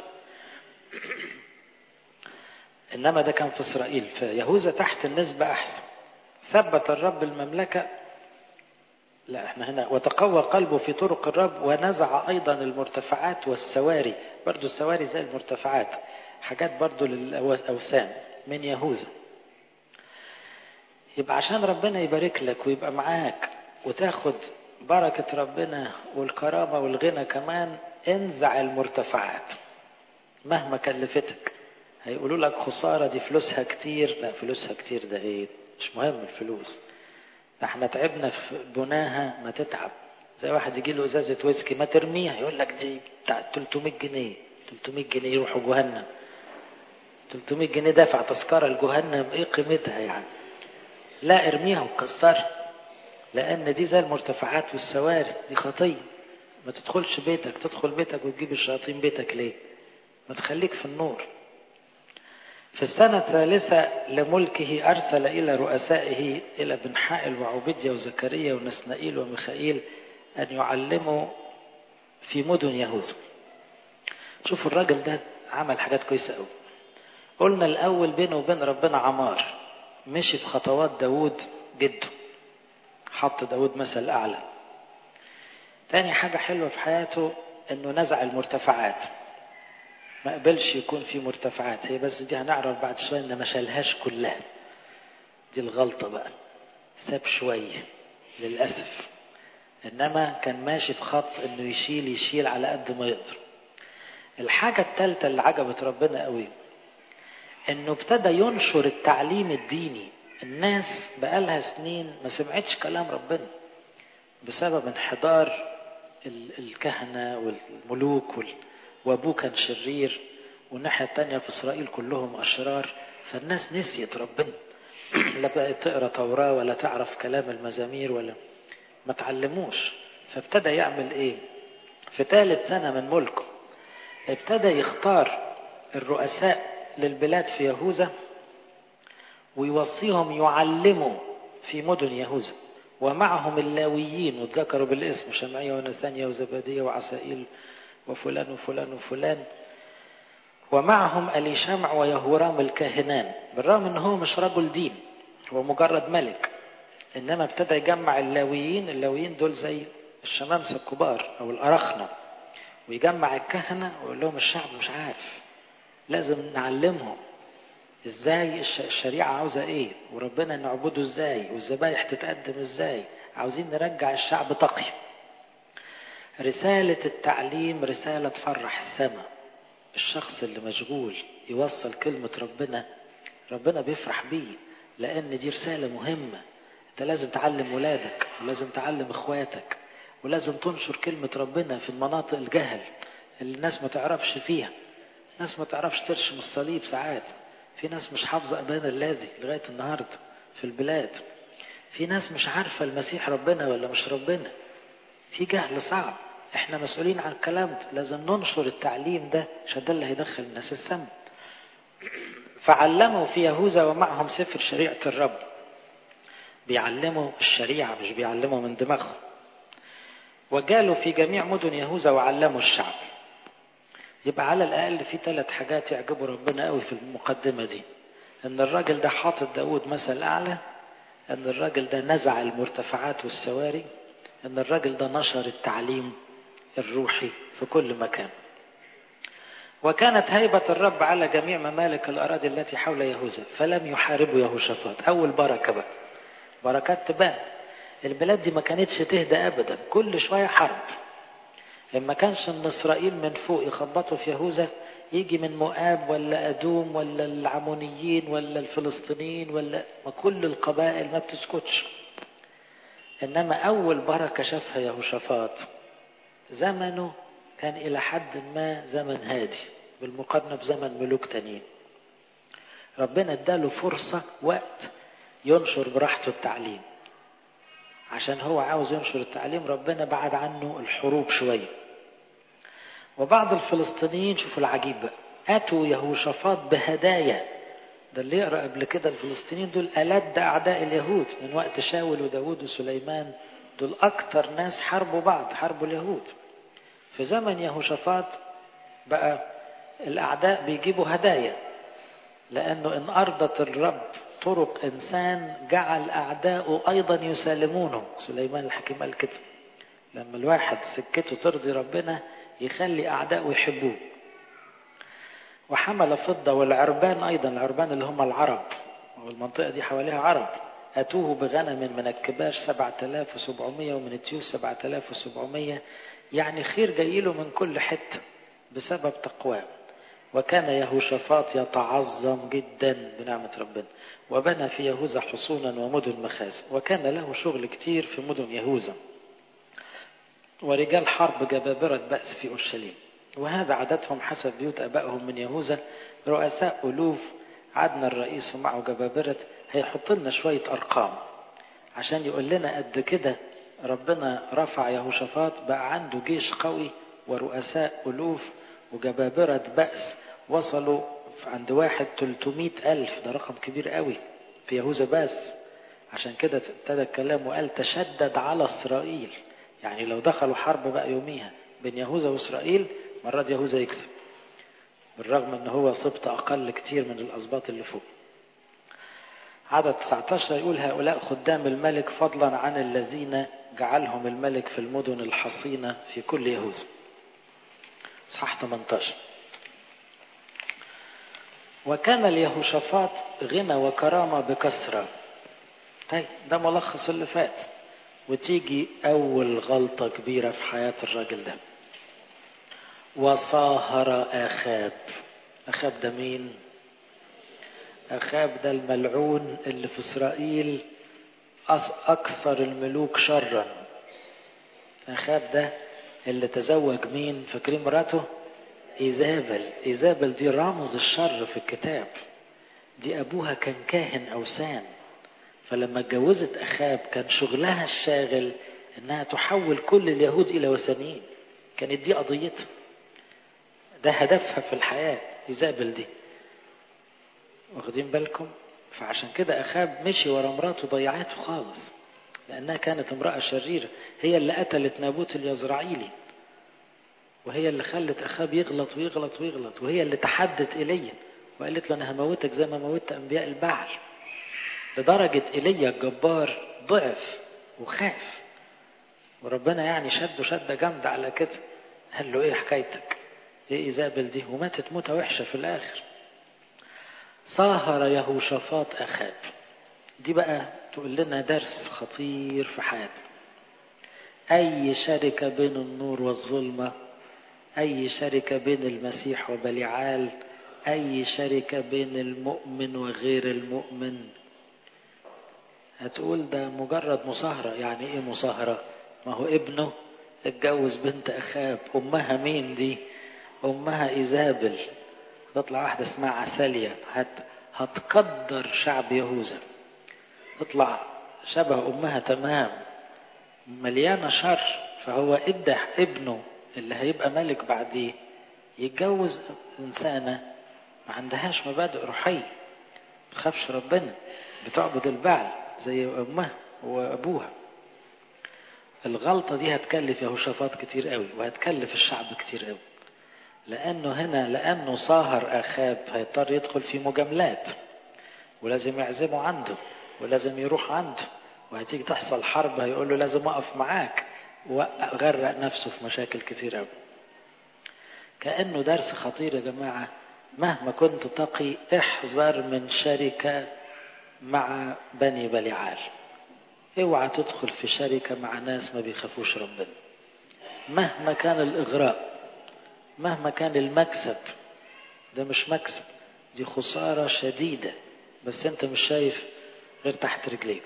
إنما ده كان في إسرائيل فيهوذا تحت النسبة أحسن ثبت الرب المملكة لا احنا هنا وتقوى قلبه في طرق الرب ونزع ايضا المرتفعات والسواري برضو السواري زي المرتفعات حاجات برضو للاوثان من يهوذا يبقى عشان ربنا يبارك لك ويبقى معاك وتاخد بركة ربنا والكرامة والغنى كمان انزع المرتفعات مهما كلفتك هيقولوا لك خسارة دي فلوسها كتير لا فلوسها كتير ده ايه مش مهم الفلوس ده احنا تعبنا في بناها ما تتعب زي واحد يجي له ازازه ويسكي ما ترميها يقول لك دي بتاع 300 جنيه 300 جنيه يروحوا جهنم 300 جنيه دافع تذكره لجهنم ايه قيمتها يعني لا ارميها وكسرها لان دي زي المرتفعات والسواري دي خطيه ما تدخلش بيتك تدخل بيتك وتجيب الشياطين بيتك ليه ما تخليك في النور في السنة الثالثة لملكه أرسل إلى رؤسائه إلى بن حائل وعبيديا وزكريا ونسنائيل وميخائيل أن يعلموا في مدن يهوذا شوفوا الراجل ده عمل حاجات كويسة قوي قلنا الأول بينه وبين ربنا عمار مشي في خطوات داود جده حط داود مثل أعلى تاني حاجة حلوة في حياته انه نزع المرتفعات ما قبلش يكون في مرتفعات هي بس دي هنعرف بعد شوية ان ما شالهاش كلها دي الغلطة بقى ساب شوية للأسف إنما كان ماشي في خط إنه يشيل يشيل على قد ما يقدر الحاجة الثالثة اللي عجبت ربنا قوي إنه ابتدى ينشر التعليم الديني الناس بقالها سنين ما سمعتش كلام ربنا بسبب انحدار الكهنة والملوك وأبوه كان شرير والناحية التانية في إسرائيل كلهم أشرار فالناس نسيت ربنا لا بقت تقرا توراة ولا تعرف كلام المزامير ولا ما تعلموش فابتدى يعمل ايه في ثالث سنة من ملكه ابتدى يختار الرؤساء للبلاد في يهوذا ويوصيهم يعلموا في مدن يهوذا ومعهم اللاويين واتذكروا بالاسم شمعية ونثانيا وزبادية وعسائيل وفلان وفلان وفلان ومعهم أليشمع ويهورام الكاهنان بالرغم ان هو مش رجل دين هو مجرد ملك انما ابتدى يجمع اللاويين اللاويين دول زي الشمامسة الكبار او الأرخنة ويجمع الكهنة ويقول لهم الشعب مش عارف لازم نعلمهم ازاي الشريعة عاوزة ايه وربنا نعبده ازاي والذبايح تتقدم ازاي عاوزين نرجع الشعب تقي رسالة التعليم رسالة تفرح السماء الشخص اللي مشغول يوصل كلمة ربنا ربنا بيفرح بيه لأن دي رسالة مهمة أنت لازم تعلم ولادك ولازم تعلم إخواتك ولازم تنشر كلمة ربنا في المناطق الجهل اللي الناس ما تعرفش فيها الناس ما تعرفش ترشم الصليب ساعات في ناس مش حافظة أبانا الذي لغاية النهاردة في البلاد في ناس مش عارفة المسيح ربنا ولا مش ربنا في جهل صعب احنا مسؤولين عن الكلام ده لازم ننشر التعليم ده عشان ده اللي هيدخل الناس السم فعلموا في يهوذا ومعهم سفر شريعة الرب بيعلموا الشريعة مش بيعلموا من دماغهم وجالوا في جميع مدن يهوذا وعلموا الشعب يبقى على الأقل في ثلاث حاجات يعجبوا ربنا قوي في المقدمة دي ان الراجل ده حاطط داود مثل أعلى ان الراجل ده نزع المرتفعات والسواري ان الراجل ده نشر التعليم الروحي في كل مكان وكانت هيبة الرب على جميع ممالك الأراضي التي حول يهوذا فلم يحاربوا يهوشافاط أول بركة بقى بركات تبان البلاد دي ما كانتش تهدى أبدا كل شوية حرب لما كانش ان إسرائيل من فوق يخبطوا في يهوذا يجي من مؤاب ولا أدوم ولا العمونيين ولا الفلسطينيين ولا ما كل القبائل ما بتسكتش إنما أول بركة شافها يهوشافاط زمنه كان إلى حد ما زمن هادي بالمقارنة بزمن ملوك تانيين ربنا اداله فرصة وقت ينشر براحته التعليم عشان هو عاوز ينشر التعليم ربنا بعد عنه الحروب شوية وبعض الفلسطينيين شوفوا العجيب بقى أتوا يهوشافاط بهدايا ده اللي يقرأ قبل كده الفلسطينيين دول ألد أعداء اليهود من وقت شاول وداود وسليمان دول أكتر ناس حاربوا بعض حاربوا اليهود في زمن يهوشافاط بقى الأعداء بيجيبوا هدايا لأنه إن أرضت الرب طرق إنسان جعل أعداؤه أيضا يسالمونه سليمان الحكيم قال كده لما الواحد سكته ترضي ربنا يخلي أعداؤه يحبوه وحمل فضة والعربان أيضا العربان اللي هم العرب والمنطقة دي حواليها عرب أتوه بغنم من الكباش 7700 ومن التيوس 7700 يعني خير جاي له من كل حتة بسبب تقواه وكان يهوشافاط يتعظم جدا بنعمة ربنا وبنى في يهوذا حصونا ومدن مخازن وكان له شغل كتير في مدن يهوذا ورجال حرب جبابرة بأس في أورشليم وهذا عددهم حسب بيوت أبائهم من يهوذا رؤساء ألوف عدنا الرئيس ومعه جبابرة هيحط لنا شوية أرقام عشان يقول لنا قد كده ربنا رفع يهوشافاط بقى عنده جيش قوي ورؤساء ألوف وجبابرة بأس وصلوا عند واحد 300 ألف ده رقم كبير قوي في يهوذا بس عشان كده ابتدى الكلام وقال تشدد على إسرائيل يعني لو دخلوا حرب بقى يوميها بين يهوذا وإسرائيل مرات يهوذا يكسب بالرغم ان هو سبط اقل كتير من الاسباط اللي فوق عدد 19 يقول هؤلاء خدام الملك فضلا عن الذين جعلهم الملك في المدن الحصينة في كل يهوذا صح 18 وكان اليهوشافاط غنى وكرامة بكثرة طيب ده ملخص اللي فات وتيجي أول غلطة كبيرة في حياة الراجل ده وصاهر آخاب أخاب ده مين أخاب ده الملعون اللي في إسرائيل أكثر الملوك شرا أخاب ده اللي تزوج مين فاكرين مراته إيزابل إيزابل دي رمز الشر في الكتاب دي أبوها كان كاهن أوثان فلما اتجوزت أخاب كان شغلها الشاغل إنها تحول كل اليهود إلى وثنيين كانت دي قضيتها ده هدفها في الحياة إيزابل دي واخدين بالكم فعشان كده أخاب مشي ورا مراته ضيعته خالص لأنها كانت امرأة شريرة هي اللي قتلت نابوت اليزرعيلي وهي اللي خلت أخاب يغلط ويغلط ويغلط وهي اللي تحدت إيليا وقالت له أنا هموتك زي ما موتت أنبياء البعل لدرجة إيليا الجبار ضعف وخاف وربنا يعني شده شدة جامدة على كده قال له إيه حكايتك إيه إيزابل دي وماتت موتة وحشة في الآخر صاهر يهوشافاط أخاب دي بقى تقول لنا درس خطير في حياتنا أي شركة بين النور والظلمة أي شركة بين المسيح وبليعال أي شركة بين المؤمن وغير المؤمن هتقول ده مجرد مصاهرة يعني إيه مصاهرة ما هو ابنه اتجوز بنت أخاب أمها مين دي أمها إيزابل تطلع واحدة اسمها عسالية هت هتقدر شعب يهوذا تطلع شبه أمها تمام مليانة شر فهو ادى ابنه اللي هيبقى ملك بعديه يتجوز إنسانة ما عندهاش مبادئ روحية تخافش ربنا بتعبد البعل زي أمها وأبوها الغلطة دي هتكلف يهوشافاط كتير قوي وهتكلف الشعب كتير قوي لأنه هنا لأنه صاهر أخاب هيضطر يدخل في مجاملات ولازم يعزمه عنده ولازم يروح عنده وهتيجي تحصل حرب هيقول له لازم أقف معاك وغرق نفسه في مشاكل كتير قوي كأنه درس خطير يا جماعة مهما كنت تقي احذر من شركة مع بني بليعال اوعى تدخل في شركة مع ناس ما بيخافوش ربنا مهما كان الإغراء مهما كان المكسب ده مش مكسب دي خسارة شديدة بس انت مش شايف غير تحت رجليك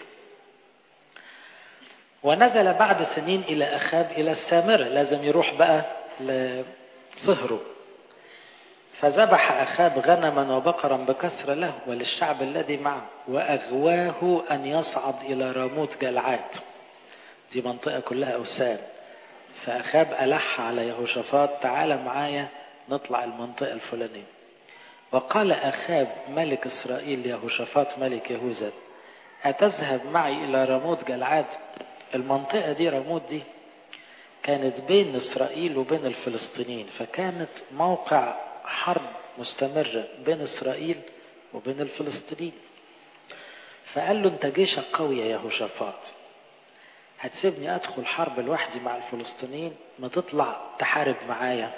ونزل بعد سنين إلى أخاب إلى السامرة لازم يروح بقى لصهره فذبح أخاب غنما وبقرا بكثرة له وللشعب الذي معه وأغواه أن يصعد إلى راموت جلعاد دي منطقة كلها أوثان فأخاب ألح على يهوشافاط تعالى معايا نطلع المنطقة الفلانية وقال أخاب ملك إسرائيل يهوشافاط ملك يهوذا أتذهب معي إلى راموت جلعاد المنطقة دي راموت دي كانت بين إسرائيل وبين الفلسطينيين فكانت موقع حرب مستمرة بين إسرائيل وبين الفلسطينيين فقال له أنت جيشك قوي يا يهوشافاط هتسيبني أدخل حرب لوحدي مع الفلسطينيين ما تطلع تحارب معايا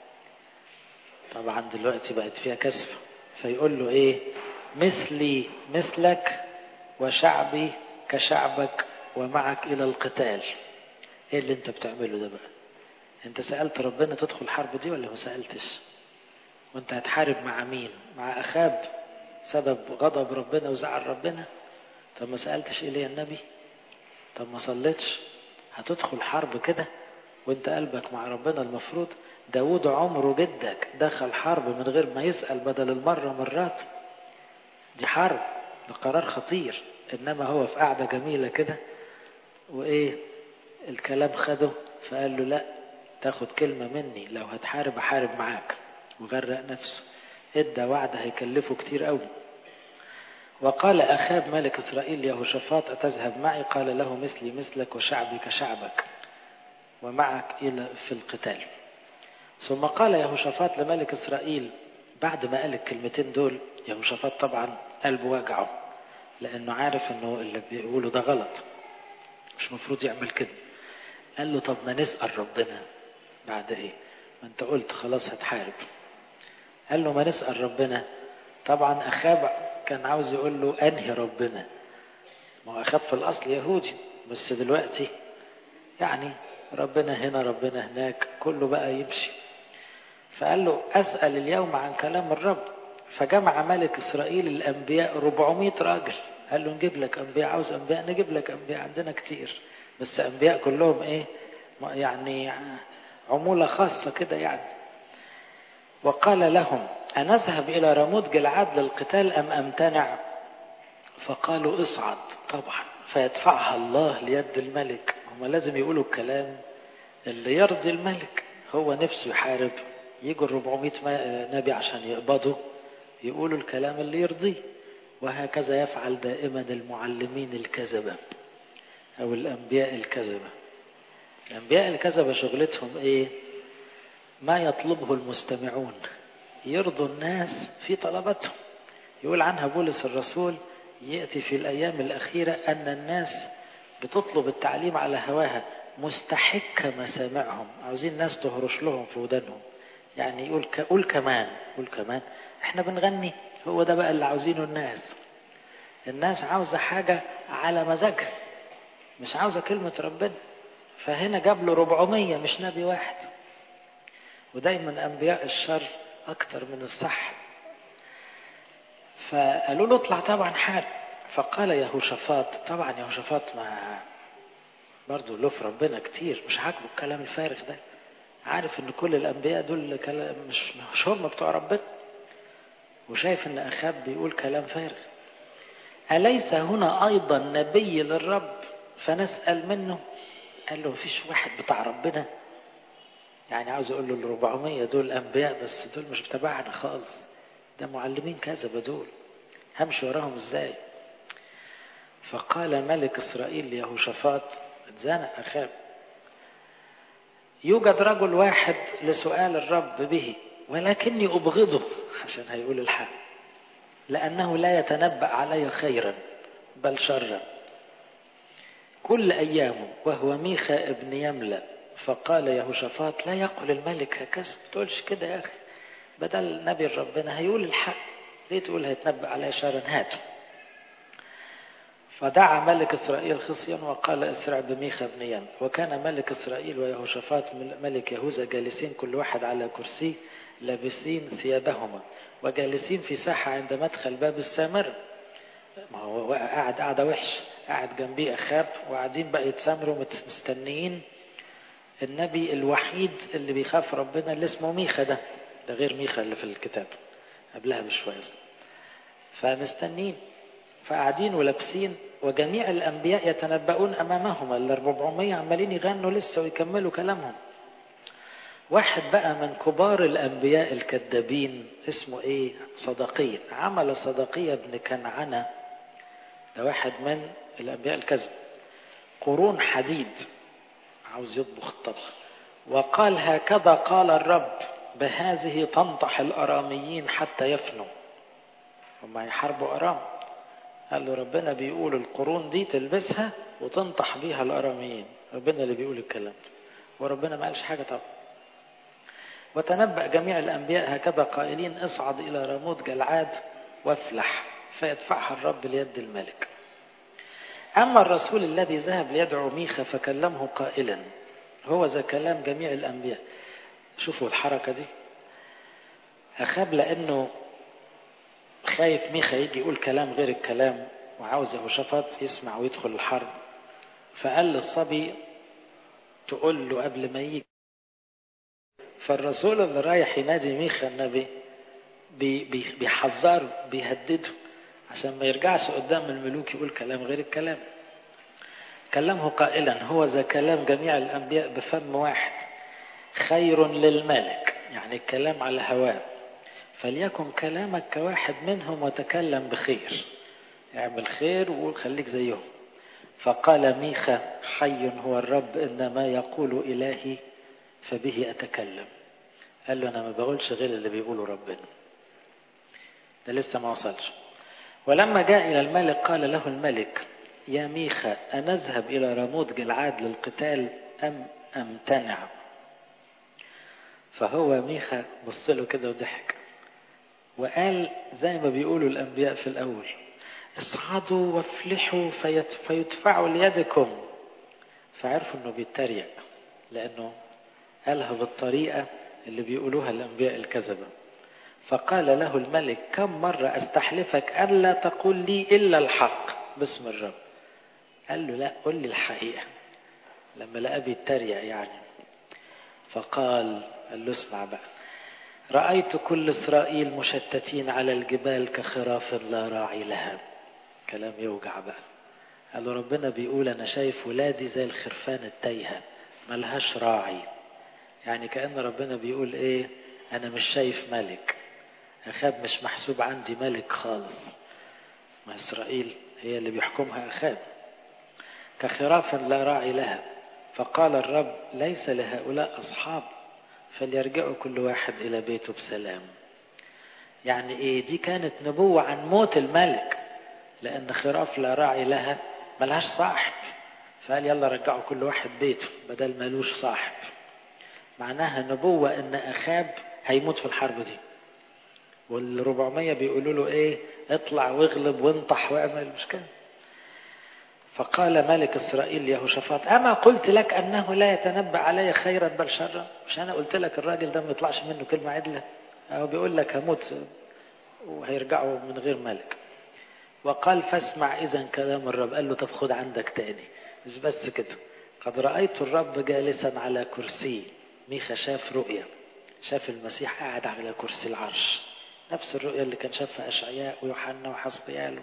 طبعا دلوقتي بقت فيها كسفة فيقول له إيه مثلي مثلك وشعبي كشعبك ومعك إلى القتال إيه اللي أنت بتعمله ده بقى أنت سألت ربنا تدخل الحرب دي ولا ما سألتش وأنت هتحارب مع مين مع أخاب سبب غضب ربنا وزعل ربنا طب ما سألتش إليه النبي طب ما صليتش هتدخل حرب كده وانت قلبك مع ربنا المفروض داود عمره جدك دخل حرب من غير ما يسأل بدل المرة مرات دي حرب ده قرار خطير انما هو في قعدة جميلة كده وايه الكلام خده فقال له لا تاخد كلمة مني لو هتحارب احارب معاك وغرق نفسه ادى وعد هيكلفه كتير قوي وقال أخاب ملك إسرائيل يهوشافاط أتذهب معي قال له مثلي مثلك وشعبي كشعبك ومعك إلى في القتال ثم قال يهوشافاط لملك إسرائيل بعد ما قال الكلمتين دول يهوشافاط طبعا قلبه وجعه لأنه عارف أنه اللي بيقوله ده غلط مش مفروض يعمل كده قال له طب ما نسأل ربنا بعد إيه ما أنت قلت خلاص هتحارب قال له ما نسأل ربنا طبعا أخاب كان عاوز يقول له أنهي ربنا ما هو أخاب في الأصل يهودي بس دلوقتي يعني ربنا هنا ربنا هناك كله بقى يمشي فقال له أسأل اليوم عن كلام الرب فجمع ملك إسرائيل الأنبياء 400 راجل قال له نجيب لك أنبياء عاوز أنبياء نجيب لك أنبياء عندنا كتير بس أنبياء كلهم إيه يعني عمولة خاصة كده يعني وقال لهم أنذهب إلى رموت جلعاد للقتال أم أمتنع فقالوا اصعد طبعا فيدفعها الله ليد الملك هم لازم يقولوا الكلام اللي يرضي الملك هو نفسه يحارب يجوا ال 400 نبي عشان يقبضوا يقولوا الكلام اللي يرضيه وهكذا يفعل دائما المعلمين الكذبة أو الأنبياء الكذبة الأنبياء الكذبة شغلتهم إيه ما يطلبه المستمعون يرضوا الناس في طلباتهم يقول عنها بولس الرسول يأتي في الأيام الأخيرة أن الناس بتطلب التعليم على هواها مستحكة مسامعهم عاوزين ناس تهرش لهم في ودانهم يعني يقول ك... قول كمان قول كمان احنا بنغني هو ده بقى اللي عاوزينه الناس الناس عاوزة حاجة على مزاجها مش عاوزة كلمة ربنا فهنا جاب له 400 مش نبي واحد ودايما أنبياء الشر أكتر من الصح فقالوا له اطلع طبعا حال فقال يهوشافاط طبعا يهوشافاط ما برضه له في ربنا كتير مش عاجبه الكلام الفارغ ده عارف ان كل الانبياء دول كلام مش مش هم بتوع ربنا وشايف ان اخاب بيقول كلام فارغ اليس هنا ايضا نبي للرب فنسال منه قال له مفيش واحد بتاع ربنا يعني عاوز اقول له ال 400 دول انبياء بس دول مش تبعنا خالص ده معلمين كذبه دول همشي وراهم ازاي فقال ملك اسرائيل ليهوشافاط اتزنق اخاب يوجد رجل واحد لسؤال الرب به ولكني ابغضه عشان هيقول الحق لانه لا يتنبأ علي خيرا بل شرا كل ايامه وهو ميخا ابن يملأ فقال يهوشافاط لا يقل الملك هكذا ما تقولش كده يا اخي بدل نبي ربنا هيقول الحق ليه تقول هيتنبأ علي شرا هاته فدعا ملك إسرائيل خصيا وقال اسرع بميخا بن يم وكان ملك إسرائيل ويهوشافاط ملك يهوذا جالسين كل واحد على كرسي لابسين ثيابهما وجالسين في ساحة عند مدخل باب السامر ما هو قاعد قاعدة وحش قاعد جنبيه أخاب وقاعدين بقى يتسامروا مستنيين النبي الوحيد اللي بيخاف ربنا اللي اسمه ميخا ده ده غير ميخا اللي في الكتاب قبلها بشوية فمستنين فقاعدين ولابسين وجميع الأنبياء يتنبؤون أمامهم ال 400 عمالين يغنوا لسه ويكملوا كلامهم واحد بقى من كبار الأنبياء الكذابين اسمه إيه صدقية عمل صدقية ابن كنعانة ده واحد من الأنبياء الكذب قرون حديد عاوز يطبخ الطبخ وقال هكذا قال الرب بهذه تنطح الأراميين حتى يفنوا هم يحاربوا أرام قال له ربنا بيقول القرون دي تلبسها وتنطح بيها الأراميين ربنا اللي بيقول الكلام ده وربنا ما قالش حاجة طبعا وتنبأ جميع الأنبياء هكذا قائلين اصعد إلى راموت جلعاد وافلح فيدفعها الرب ليد الملك أما الرسول الذي ذهب ليدعو ميخا فكلمه قائلا هو ذا كلام جميع الأنبياء شوفوا الحركة دي أخاب لأنه خايف ميخا يجي يقول كلام غير الكلام وعاوز يهوشافاط يسمع ويدخل الحرب فقال للصبي تقول له قبل ما يجي فالرسول اللي رايح ينادي ميخا النبي بي بي بيحذره بيهدده عشان ما يرجعش قدام الملوك يقول كلام غير الكلام كلمه قائلا هو ذا كلام جميع الأنبياء بفم واحد خير للملك يعني الكلام على هواه فليكن كلامك كواحد منهم وتكلم بخير اعمل خير وخليك زيهم فقال ميخا حي هو الرب إن ما يقول إلهي فبه أتكلم قال له أنا ما بقولش غير اللي بيقوله ربنا ده لسه ما وصلش ولما جاء إلى الملك قال له الملك يا ميخا أنذهب إلى رموت جلعاد للقتال أم أمتنع فهو ميخا بص له كده وضحك وقال زي ما بيقولوا الأنبياء في الأول اصعدوا وافلحوا فيت فيدفعوا ليدكم فعرفوا انه بيتريق لانه قالها بالطريقة اللي بيقولوها الأنبياء الكذبة فقال له الملك كم مرة أستحلفك ألا تقول لي إلا الحق باسم الرب قال له لا قل لي الحقيقة لما لقى بيتريق يعني فقال قال له اسمع بقى رأيت كل إسرائيل مشتتين على الجبال كخراف لا راعي لها كلام يوجع بقى قال له ربنا بيقول أنا شايف ولادي زي الخرفان التايهة ملهاش راعي يعني كأن ربنا بيقول إيه أنا مش شايف ملك أخاب مش محسوب عندي ملك خالص ما إسرائيل هي اللي بيحكمها أخاب كخراف لا راعي لها فقال الرب ليس لهؤلاء أصحاب فليرجعوا كل واحد إلى بيته بسلام يعني إيه دي كانت نبوة عن موت الملك لأن خراف لا راعي لها ملهاش صاحب فقال يلا رجعوا كل واحد بيته بدل ملوش صاحب معناها نبوة إن أخاب هيموت في الحرب دي والربعمية بيقولوا له إيه اطلع واغلب وانطح واعمل مش كده فقال ملك إسرائيل يهوشافاط أما قلت لك أنه لا يتنبأ علي خيرا بل شرا مش أنا قلت لك الراجل ده ما يطلعش منه كلمة عدلة أو بيقول لك هموت وهيرجعوا من غير ملك وقال فاسمع إذا كلام الرب قال له طب خد عندك تاني مش بس كده قد رأيت الرب جالسا على كرسي ميخا شاف رؤيا شاف المسيح قاعد على كرسي العرش نفس الرؤيا اللي كان شافها أشعياء ويوحنا وحسقيال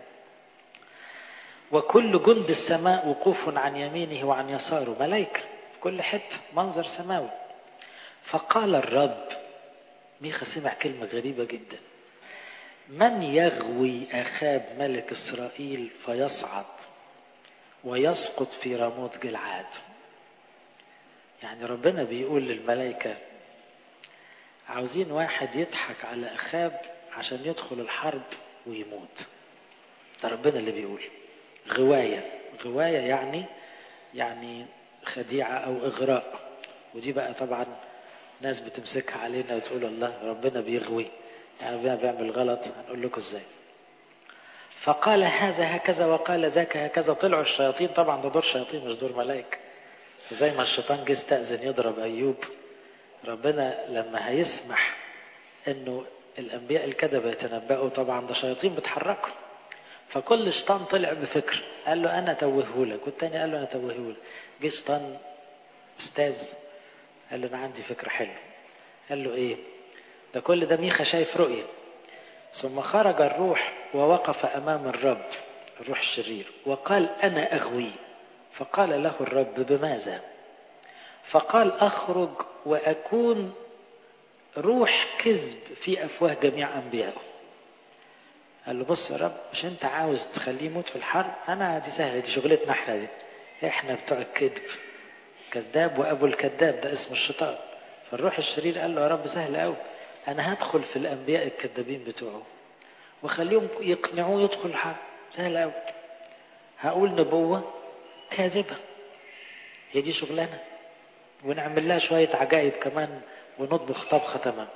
وكل جند السماء وقوف عن يمينه وعن يساره ملائكة في كل حتة منظر سماوي فقال الرب ميخا سمع كلمة غريبة جدا من يغوي أخاب ملك إسرائيل فيصعد ويسقط في رموت جلعاد يعني ربنا بيقول للملائكة عاوزين واحد يضحك على أخاب عشان يدخل الحرب ويموت ده ربنا اللي بيقول غواية غواية يعني يعني خديعة أو إغراء ودي بقى طبعا ناس بتمسكها علينا وتقول الله ربنا بيغوي يعني ربنا بيعمل غلط هنقول لكم ازاي فقال هذا هكذا وقال ذاك هكذا طلعوا الشياطين طبعا ده دور شياطين مش دور ملائكة زي ما الشيطان جه استأذن يضرب أيوب ربنا لما هيسمح انه الانبياء الكذبة يتنبأوا طبعا ده شياطين بتحركوا فكل شيطان طلع بفكر قال له انا توههولك والتاني قال له انا توههولك جه شيطان استاذ قال له انا عندي فكرة حلوة قال له ايه ده كل ده ميخا شايف رؤية ثم خرج الروح ووقف امام الرب الروح الشرير وقال انا اغوي فقال له الرب بماذا فقال اخرج واكون روح كذب في افواه جميع انبيائه قال له بص يا رب مش انت عاوز تخليه يموت في الحرب انا دي سهله دي شغلتنا احنا دي احنا بتوع الكذب كذاب وابو الكذاب ده اسم الشيطان فالروح الشرير قال له يا رب سهل قوي انا هدخل في الانبياء الكذابين بتوعه وخليهم يقنعوه يدخل الحرب سهل قوي هقول نبوه كاذبه هي دي شغلانه ونعمل لها شويه عجائب كمان ونطبخ طبخه تمام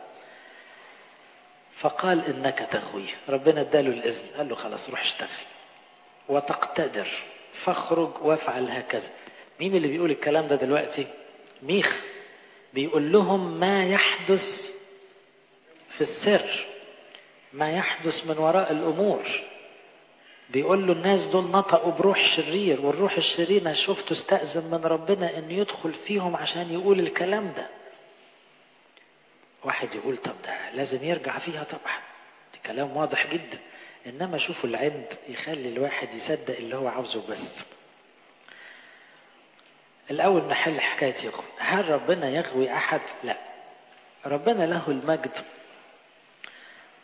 فقال انك تغوي ربنا اداله الاذن قال له خلاص روح اشتغل وتقتدر فاخرج وافعل هكذا مين اللي بيقول الكلام ده دلوقتي ميخ بيقول لهم ما يحدث في السر ما يحدث من وراء الامور بيقول له الناس دول نطقوا بروح شرير والروح الشرير انا شفته استأذن من ربنا انه يدخل فيهم عشان يقول الكلام ده واحد يقول طب ده لازم يرجع فيها طبعا ده كلام واضح جدا انما شوفوا العند يخلي الواحد يصدق اللي هو عاوزه بس الاول نحل حكايه يغوي هل ربنا يغوي احد لا ربنا له المجد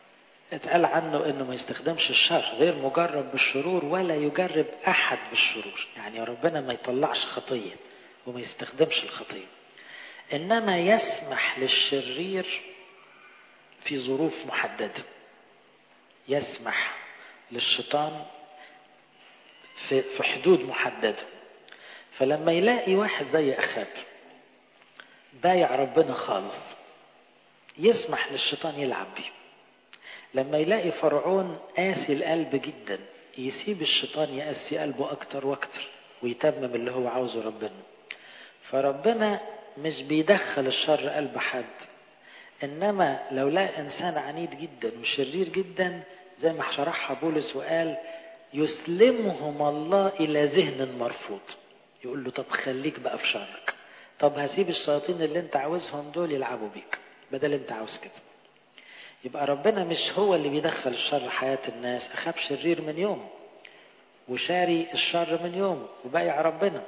اتقال عنه انه ما يستخدمش الشر غير مجرب بالشرور ولا يجرب احد بالشرور يعني ربنا ما يطلعش خطية وما يستخدمش الخطية انما يسمح للشرير في ظروف محددة يسمح للشيطان في في حدود محددة فلما يلاقي واحد زي أخاب بايع ربنا خالص يسمح للشيطان يلعب بيه لما يلاقي فرعون قاسي القلب جدا يسيب الشيطان يقسي قلبه أكتر وأكتر ويتمم اللي هو عاوزه ربنا فربنا مش بيدخل الشر قلب حد إنما لو لقى إنسان عنيد جدا وشرير جدا زي ما شرحها بولس وقال يسلمهم الله إلى ذهن مرفوض يقول له طب خليك بقى في شرك طب هسيب الشياطين اللي انت عاوزهم دول يلعبوا بيك بدل انت عاوز كده يبقى ربنا مش هو اللي بيدخل الشر حياة الناس أخاب شرير من يوم وشاري الشر من يوم وبايع ربنا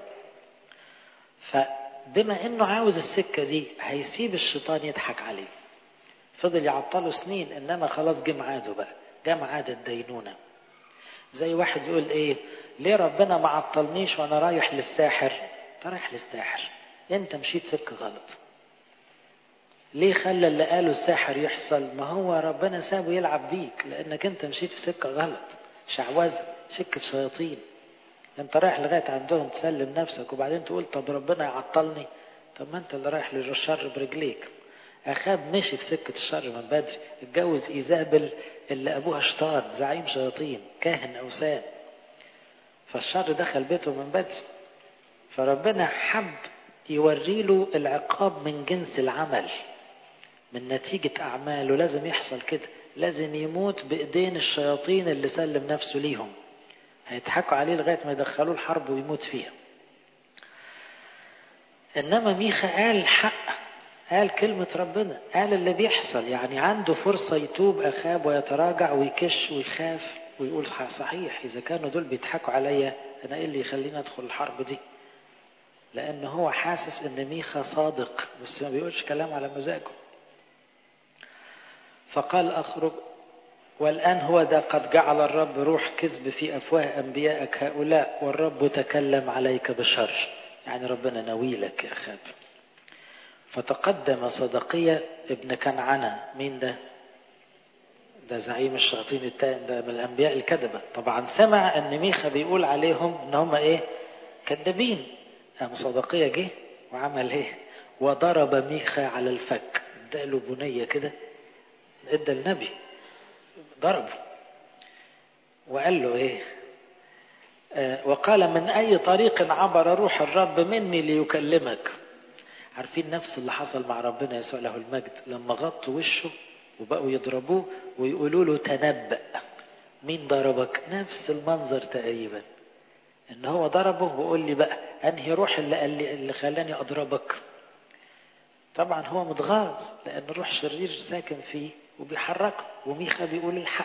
فبما انه عاوز السكة دي هيسيب الشيطان يضحك عليه فضل يعطله سنين انما خلاص جه ميعاده بقى جه ميعاد الدينونة زي واحد يقول ايه ليه ربنا ما عطلنيش وانا رايح للساحر انت رايح للساحر انت مشيت سكة غلط ليه خلى اللي قاله الساحر يحصل ما هو ربنا سابه يلعب بيك لانك انت مشيت في سكة غلط شعوذة سكة شياطين انت رايح لغاية عندهم تسلم نفسك وبعدين تقول طب ربنا يعطلني طب ما انت اللي رايح للشر برجليك اخاب مشي في سكة الشر من بدري اتجوز ايزابل اللي ابوها شطار زعيم شياطين كاهن اوثان فالشر دخل بيته من بدري فربنا حب يوري له العقاب من جنس العمل من نتيجة أعماله لازم يحصل كده لازم يموت بإيدين الشياطين اللي سلم نفسه ليهم هيضحكوا عليه لغاية ما يدخلوه الحرب ويموت فيها إنما ميخا قال حق قال كلمة ربنا قال اللي بيحصل يعني عنده فرصة يتوب أخاب ويتراجع ويكش ويخاف ويقول صحيح إذا كانوا دول بيضحكوا عليا أنا إيه اللي يخليني أدخل الحرب دي لأن هو حاسس إن ميخا صادق بس ما بيقولش كلام على مزاجه فقال أخرج والآن هو ده قد جعل الرب روح كذب في أفواه أنبيائك هؤلاء والرب تكلم عليك بشر يعني ربنا نويلك يا أخاب فتقدم صدقية ابن كنعنة مين ده ده زعيم الشياطين التاني ده من الأنبياء الكذبة طبعا سمع أن ميخا بيقول عليهم أن هم إيه كذابين قام صدقية جه وعمل إيه وضرب ميخا على الفك اداله بنية كده ادى النبي ضربه وقال له ايه آه وقال من اي طريق عبر روح الرب مني ليكلمك عارفين نفس اللي حصل مع ربنا يسوع له المجد لما غطوا وشه وبقوا يضربوه ويقولوا له تنبأ مين ضربك نفس المنظر تقريبا ان هو ضربه وقول لي بقى انهي روح اللي قال لي اللي خلاني اضربك طبعا هو متغاظ لان روح شرير ساكن فيه وبيحركه وميخا بيقول الحق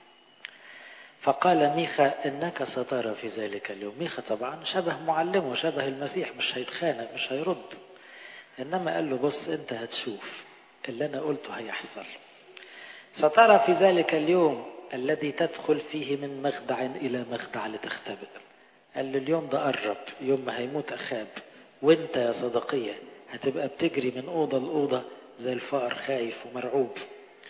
فقال ميخا انك سترى في ذلك اليوم ميخا طبعا شبه معلمه شبه المسيح مش هيتخانق مش هيرد انما قال له بص انت هتشوف اللي انا قلته هيحصل سترى في ذلك اليوم الذي تدخل فيه من مخدع الى مخدع لتختبئ قال له اليوم ده قرب يوم ما هيموت اخاب وانت يا صدقيه هتبقى بتجري من اوضه لاوضه زي الفار خايف ومرعوب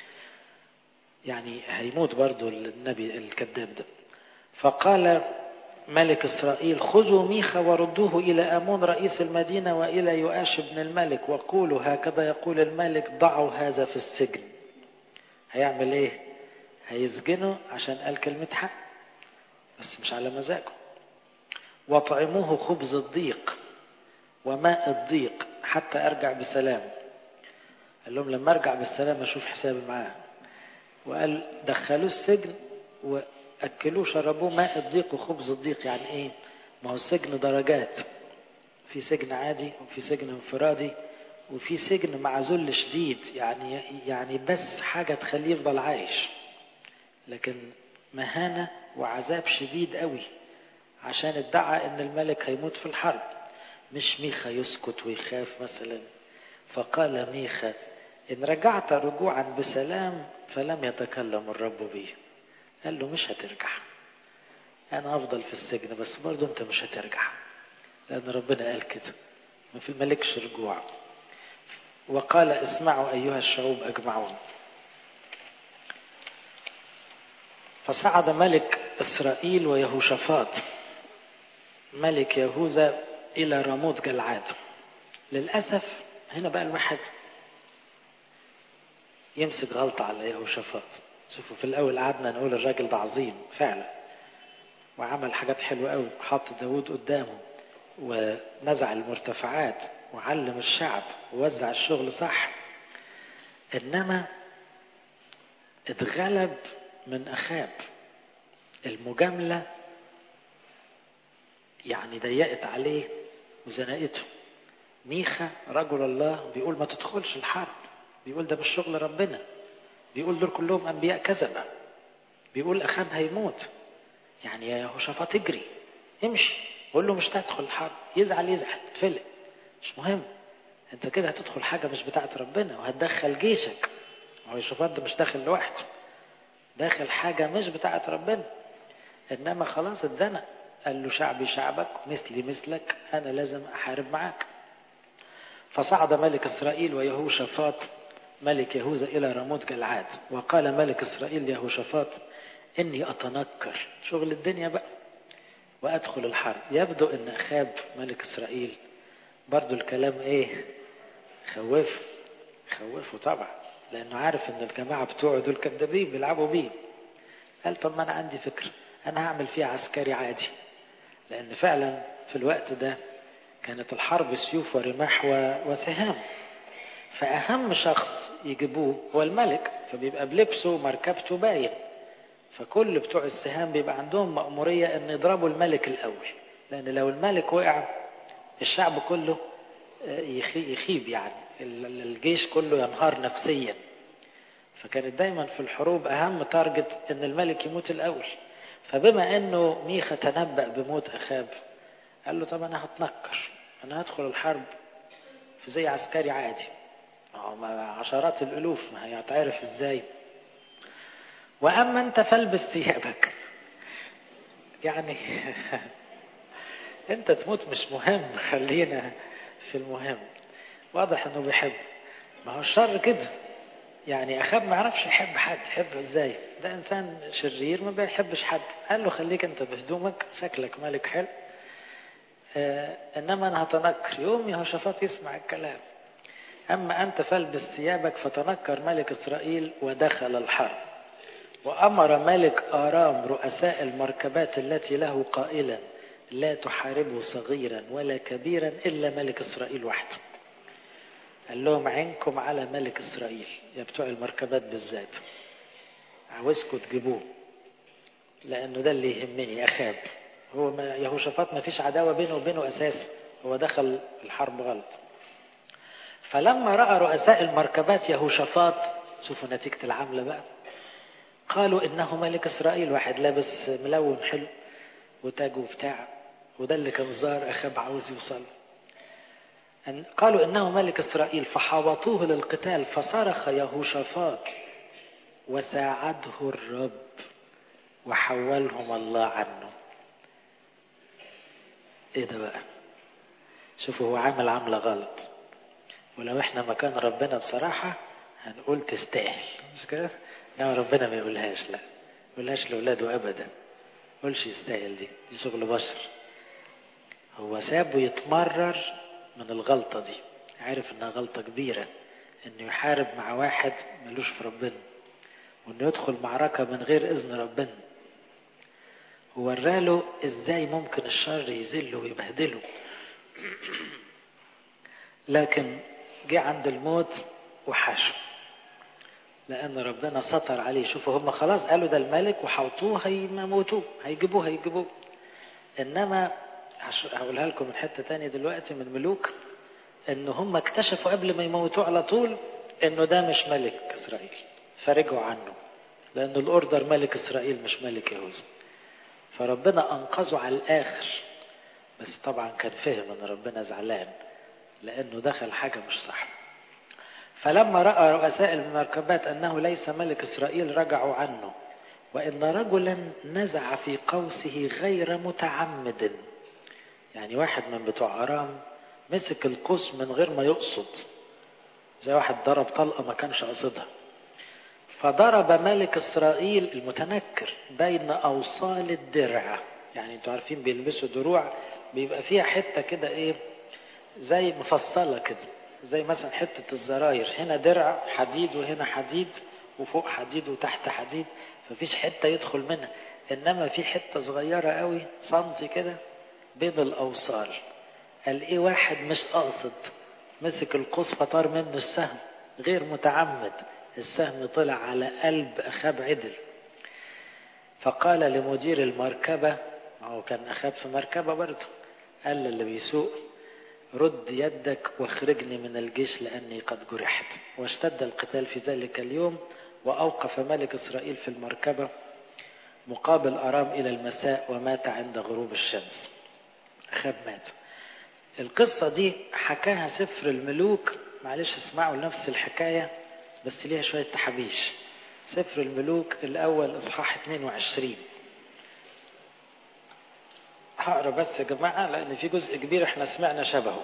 يعني هيموت برضو النبي الكذاب ده فقال ملك إسرائيل خذوا ميخا وردوه إلى أمون رئيس المدينة وإلى يؤاش بن الملك وقولوا هكذا يقول الملك ضعوا هذا في السجن هيعمل إيه هيسجنه عشان قال كلمة حق بس مش على مزاجه واطعموه خبز الضيق وماء الضيق حتى أرجع بسلام قال لهم لما أرجع بالسلام أشوف حسابي معاه وقال دخلوه السجن وأكلوه شربوه ماء الضيق وخبز الضيق يعني إيه؟ ما هو السجن درجات في سجن عادي وفي سجن انفرادي وفي سجن مع ذل شديد يعني يعني بس حاجة تخليه يفضل عايش لكن مهانة وعذاب شديد قوي عشان ادعى ان الملك هيموت في الحرب مش ميخا يسكت ويخاف مثلا فقال ميخا إن رجعت رجوعا بسلام فلم يتكلم الرب بي قال له مش هترجع أنا أفضل في السجن بس برضه أنت مش هترجع لأن ربنا قال كده ما في ملكش رجوع وقال اسمعوا أيها الشعوب أجمعون فصعد ملك إسرائيل ويهوشافاط ملك يهوذا إلى راموت جلعاد للأسف هنا بقى الواحد يمسك غلطة على يهوشافاط شوفوا في الأول قعدنا نقول الراجل ده عظيم فعلا وعمل حاجات حلوة قوي حط داود قدامه ونزع المرتفعات وعلم الشعب ووزع الشغل صح إنما اتغلب من أخاب المجاملة يعني ضيقت عليه وزنقته ميخا رجل الله بيقول ما تدخلش الحرب بيقول ده مش شغل ربنا بيقول دول كلهم انبياء كذبه بيقول اخاب هيموت يعني يا يهوشافاط اجري امشي قول له مش هتدخل الحرب يزعل يزعل تفلق مش مهم انت كده هتدخل حاجه مش بتاعت ربنا وهتدخل جيشك هو يهوشافاط ده مش داخل لوحده داخل حاجه مش بتاعت ربنا انما خلاص اتزنق قال له شعبي شعبك مثلي مثلك انا لازم احارب معاك فصعد ملك اسرائيل ويهوشافاط ملك يهوذا الى راموت جلعاد وقال ملك اسرائيل يهوشافاط اني اتنكر شغل الدنيا بقى وادخل الحرب يبدو ان اخاب ملك اسرائيل برضو الكلام ايه خوفه خوفه طبعا لانه عارف ان الجماعه بتوعه دول كدابين بيلعبوا بيه قال طب ما انا عندي فكره انا هعمل فيه عسكري عادي لان فعلا في الوقت ده كانت الحرب سيوف ورماح وسهام فأهم شخص يجيبوه هو الملك فبيبقى بلبسه ومركبته باين فكل بتوع السهام بيبقى عندهم مأمورية أن يضربوا الملك الأول لأن لو الملك وقع الشعب كله يخيب يعني الجيش كله ينهار نفسيا فكانت دايما في الحروب أهم تارجت أن الملك يموت الأول فبما أنه ميخا تنبأ بموت أخاب قال له طب أنا هتنكر أنا هدخل الحرب في زي عسكري عادي عشرات الألوف ما هي هتعرف إزاي وأما أنت فالبس ثيابك يعني أنت تموت مش مهم خلينا في المهم واضح أنه بيحب ما هو الشر كده يعني أخاب ما يعرفش يحب حد يحبه إزاي ده إنسان شرير ما بيحبش حد قال له خليك أنت بهدومك شكلك ملك حلو آه إنما أنا هتنكر يوم يهوشافاط يسمع الكلام أما أنت فالبس ثيابك فتنكر ملك إسرائيل ودخل الحرب وأمر ملك آرام رؤساء المركبات التي له قائلا لا تحاربوا صغيرا ولا كبيرا إلا ملك إسرائيل وحده قال لهم عينكم على ملك إسرائيل يا بتوع المركبات بالذات عاوزكم تجيبوه لأنه ده اللي يهمني أخاب هو ما يهوشافاط ما فيش عداوة بينه وبينه أساسا هو دخل الحرب غلط فلما رأى رؤساء المركبات يهوشافاط شوفوا نتيجة العملة بقى قالوا إنه ملك إسرائيل واحد لابس ملون حلو وتاج وبتاع وده اللي كان ظاهر أخاب عاوز يوصل أن قالوا إنه ملك إسرائيل فحاوطوه للقتال فصرخ يهوشافاط وساعده الرب وحولهم الله عنه ايه ده بقى شوفوا هو عامل عملة غلط ولو احنا مكان ربنا بصراحة هنقول تستاهل مش كده انما ربنا ما يقولهاش لا يقولهاش لاولاده ابدا قولش يستاهل دي دي شغل بشر هو سابه يتمرر من الغلطة دي عارف انها غلطة كبيرة انه يحارب مع واحد ملوش في ربنا وانه يدخل معركة من غير اذن ربنا ووراله ازاي ممكن الشر يذله ويبهدله لكن جه عند الموت وحاشه لأن ربنا سطر عليه شوفوا هم خلاص قالوا ده الملك وحوطوه هيموتوه هيجيبوه هيجيبوه إنما هقولها لكم من حتة تانية دلوقتي من ملوك إن هم اكتشفوا قبل ما يموتوه على طول إنه ده مش ملك إسرائيل فرجعوا عنه لأن الأوردر ملك إسرائيل مش ملك يهوذا فربنا أنقذه على الآخر بس طبعا كان فهم إن ربنا زعلان لأنه دخل حاجة مش صح فلما رأى رؤساء المركبات أنه ليس ملك إسرائيل رجعوا عنه وإن رجلا نزع في قوسه غير متعمد يعني واحد من بتوع أرام مسك القوس من غير ما يقصد زي واحد ضرب طلقة ما كانش قصدها فضرب ملك إسرائيل المتنكر بين أوصال الدرع يعني انتوا عارفين بيلبسوا دروع بيبقى فيها حتة كده ايه زي مفصلة كده زي مثلا حتة الزراير هنا درع حديد وهنا حديد وفوق حديد وتحت حديد مفيش حتة يدخل منها إنما في حتة صغيرة قوي سنتي كده بين الأوصال قال إيه واحد مش قاصد مسك القوس فطار منه السهم غير متعمد السهم طلع على قلب أخاب عدل فقال لمدير المركبة ما هو كان أخاب في مركبة برضه قال اللي بيسوق رد يدك واخرجني من الجيش لأني قد جرحت واشتد القتال في ذلك اليوم وأوقف ملك إسرائيل في المركبة مقابل أرام إلى المساء ومات عند غروب الشمس أخاب مات القصة دي حكاها سفر الملوك معلش اسمعوا نفس الحكاية بس ليها شوية تحابيش سفر الملوك الأول إصحاح 22 هقرا بس يا جماعة لأن في جزء كبير احنا سمعنا شبهه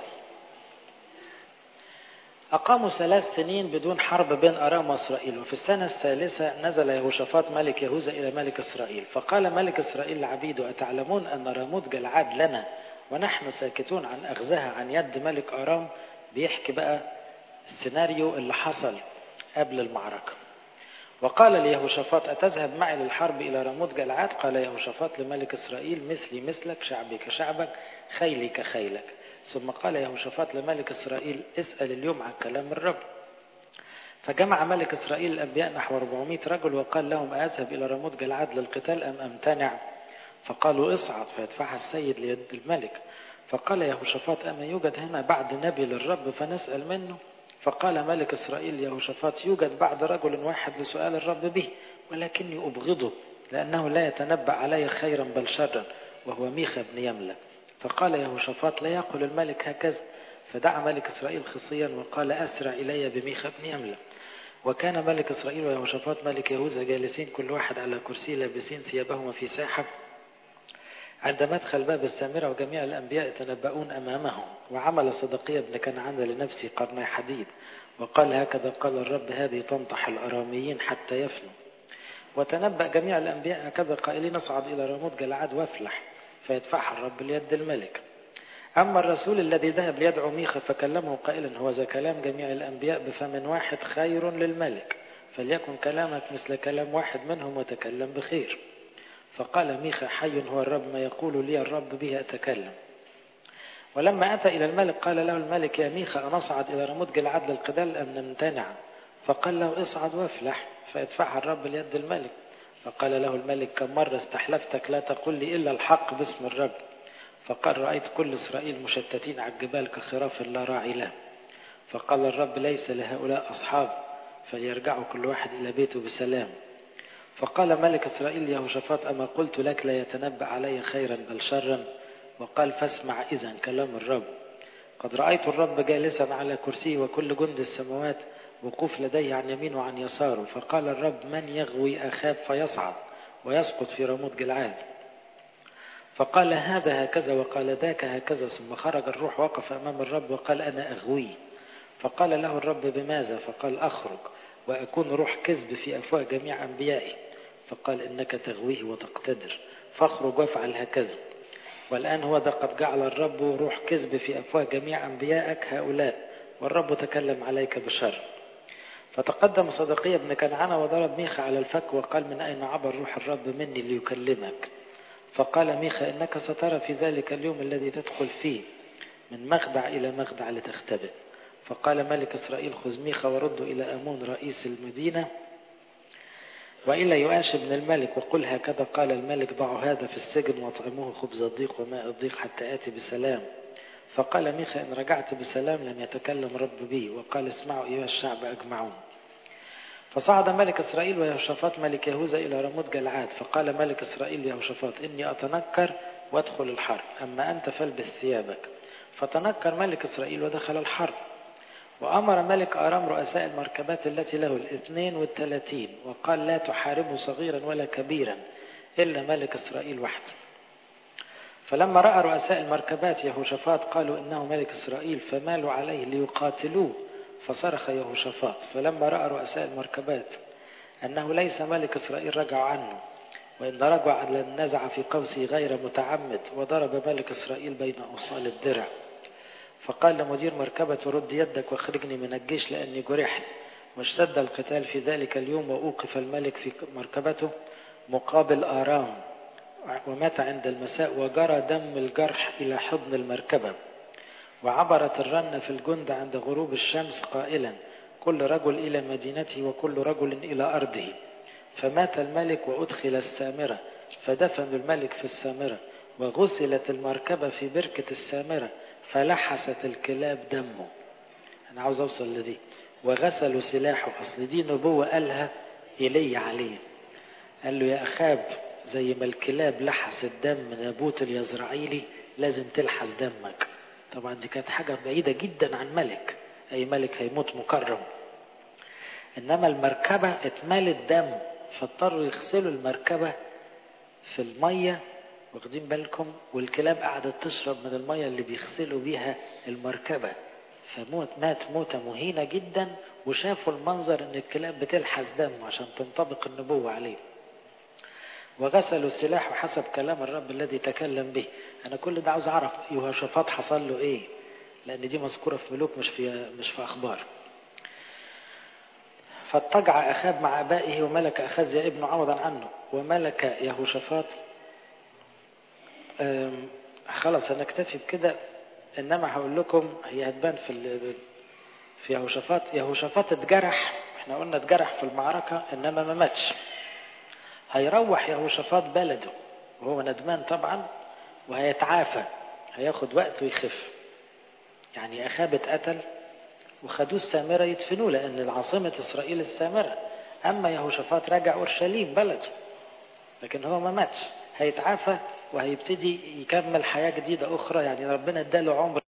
أقاموا ثلاث سنين بدون حرب بين أرام وإسرائيل وفي السنة الثالثة نزل يهوشافاط ملك يهوذا إلى ملك إسرائيل فقال ملك إسرائيل لعبيده أتعلمون أن راموت جلعاد لنا ونحن ساكتون عن أخذها عن يد ملك أرام بيحكي بقى السيناريو اللي حصل قبل المعركة وقال ليهوشافاط أتذهب معي للحرب إلى راموت جلعاد قال يهوشافاط لملك إسرائيل مثلي مثلك شعبي كشعبك خيلي كخيلك ثم قال يهوشافاط لملك إسرائيل اسأل اليوم عن كلام الرب فجمع ملك إسرائيل الأنبياء نحو 400 رجل وقال لهم أذهب إلى راموت جلعاد للقتال أم أمتنع فقالوا اصعد فيدفعها السيد ليد الملك فقال يهوشافاط أما يوجد هنا بعد نبي للرب فنسأل منه فقال ملك إسرائيل يهوشافاط يوجد بعد رجل واحد لسؤال الرب به ولكني أبغضه لأنه لا يتنبأ علي خيرا بل شرا وهو ميخا بن يملة فقال يهوشافاط لا يقل الملك هكذا فدعا ملك إسرائيل خصيا وقال أسرع إلي بميخا بن يملة وكان ملك إسرائيل ويهوشافاط ملك يهوذا جالسين كل واحد على كرسي لابسين ثيابهما في ساحة عند مدخل باب السامرة وجميع الأنبياء يتنبؤون أمامهم وعمل صدقية بن كنعان لنفسه قرني حديد وقال هكذا قال الرب هذه تنطح الأراميين حتى يفنوا وتنبأ جميع الأنبياء هكذا قائلين اصعد إلى راموت جلعاد وافلح فيدفعها الرب ليد الملك أما الرسول الذي ذهب ليدعو ميخا فكلمه قائلا هو ذا كلام جميع الأنبياء بفم واحد خير للملك فليكن كلامك مثل كلام واحد منهم وتكلم بخير فقال ميخا حي هو الرب ما يقول لي الرب به أتكلم ولما أتى إلى الملك قال له الملك يا ميخا أنصعد إلى رموت جلعاد للقتال أم نمتنع فقال له اصعد وافلح فيدفعها الرب ليد الملك فقال له الملك كم مرة استحلفتك لا تقل لي إلا الحق باسم الرب فقال رأيت كل إسرائيل مشتتين على الجبال كخراف لا راعي له فقال الرب ليس لهؤلاء أصحاب فليرجعوا كل واحد إلى بيته بسلام فقال ملك إسرائيل يهوشافاط أما قلت لك لا يتنبأ علي خيرا بل شرا وقال فاسمع إذا كلام الرب قد رأيت الرب جالسا على كرسيه وكل جند السماوات وقوف لديه عن يمين وعن يساره فقال الرب من يغوي أخاب فيصعد ويسقط في رموت جلعاد فقال هذا هكذا وقال ذاك هكذا ثم خرج الروح وقف أمام الرب وقال أنا أغوي فقال له الرب بماذا فقال أخرج وأكون روح كذب في أفواه جميع أنبيائي فقال إنك تغويه وتقتدر فاخرج وافعل هكذا والآن هو ده قد جعل الرب روح كذب في أفواه جميع أنبيائك هؤلاء والرب تكلم عليك بشر فتقدم صدقية بن كنعان وضرب ميخا على الفك وقال من أين عبر روح الرب مني ليكلمك فقال ميخا إنك سترى في ذلك اليوم الذي تدخل فيه من مخدع إلى مخدع لتختبئ فقال ملك إسرائيل خذ ميخا ورده إلى أمون رئيس المدينة وإلى يؤاش بن الملك وقل هكذا قال الملك ضعوا هذا في السجن واطعموه خبز الضيق وماء الضيق حتى آتي بسلام فقال ميخا إن رجعت بسلام لم يتكلم رب بي وقال اسمعوا أيها الشعب أجمعون فصعد ملك إسرائيل ويهوشافاط ملك يهوذا إلى رموت جلعاد فقال ملك إسرائيل يهوشافاط إني أتنكر وادخل الحرب أما أنت فالبس ثيابك فتنكر ملك إسرائيل ودخل الحرب وأمر ملك أرام رؤساء المركبات التي له الاثنين والثلاثين وقال لا تحاربوا صغيرا ولا كبيرا إلا ملك إسرائيل وحده فلما رأى رؤساء المركبات يهوشافاط قالوا إنه ملك إسرائيل فمالوا عليه ليقاتلوه فصرخ يهوشافاط فلما رأى رؤساء المركبات أنه ليس ملك إسرائيل رجعوا عنه وإن رجع نزع في قوسه غير متعمد وضرب ملك إسرائيل بين أوصال الدرع فقال لمدير مركبة رد يدك واخرجني من الجيش لأني جرحت واشتد القتال في ذلك اليوم وأوقف الملك في مركبته مقابل آرام ومات عند المساء وجرى دم الجرح إلى حضن المركبة وعبرت الرنة في الجند عند غروب الشمس قائلا كل رجل إلى مدينته وكل رجل إلى أرضه فمات الملك وأدخل السامرة فدفنوا الملك في السامرة وغسلت المركبة في بركة السامرة فلحست الكلاب دمه أنا عاوز أوصل لدي وغسلوا سلاحه أصل دي نبوة قالها إلي عليه قال له يا أخاب زي ما الكلاب لحست دم نابوت اليزرعيلي لازم تلحس دمك طبعا دي كانت حاجة بعيدة جدا عن ملك أي ملك هيموت مكرم إنما المركبة اتملت دم فاضطروا يغسلوا المركبة في المية واخدين بالكم والكلاب قعدت تشرب من المية اللي بيغسلوا بيها المركبة فموت مات موتة مهينة جدا وشافوا المنظر ان الكلاب بتلحس دمه عشان تنطبق النبوة عليه وغسلوا السلاح حسب كلام الرب الذي تكلم به انا كل ده عاوز اعرف يهوشافاط حصل له ايه لان دي مذكورة في ملوك مش في مش في اخبار فاضطجع اخاب مع ابائه وملك اخزيا ابنه عوضا عنه وملك يهوشافاط خلاص هنكتفي بكده انما هقول لكم هي هتبان في في يهوشافاط يهوشافاط اتجرح احنا قلنا اتجرح في المعركة انما ما ماتش هيروح يهوشافاط بلده وهو ندمان طبعا وهيتعافى هياخد وقت ويخف يعني اخاب اتقتل وخدوه السامرة يدفنوه لان العاصمة اسرائيل السامرة اما يهوشافاط رجع اورشليم بلده لكن هو ما ماتش هيتعافى وهيبتدي يكمل حياة جديدة أخرى يعني ربنا اداله عمر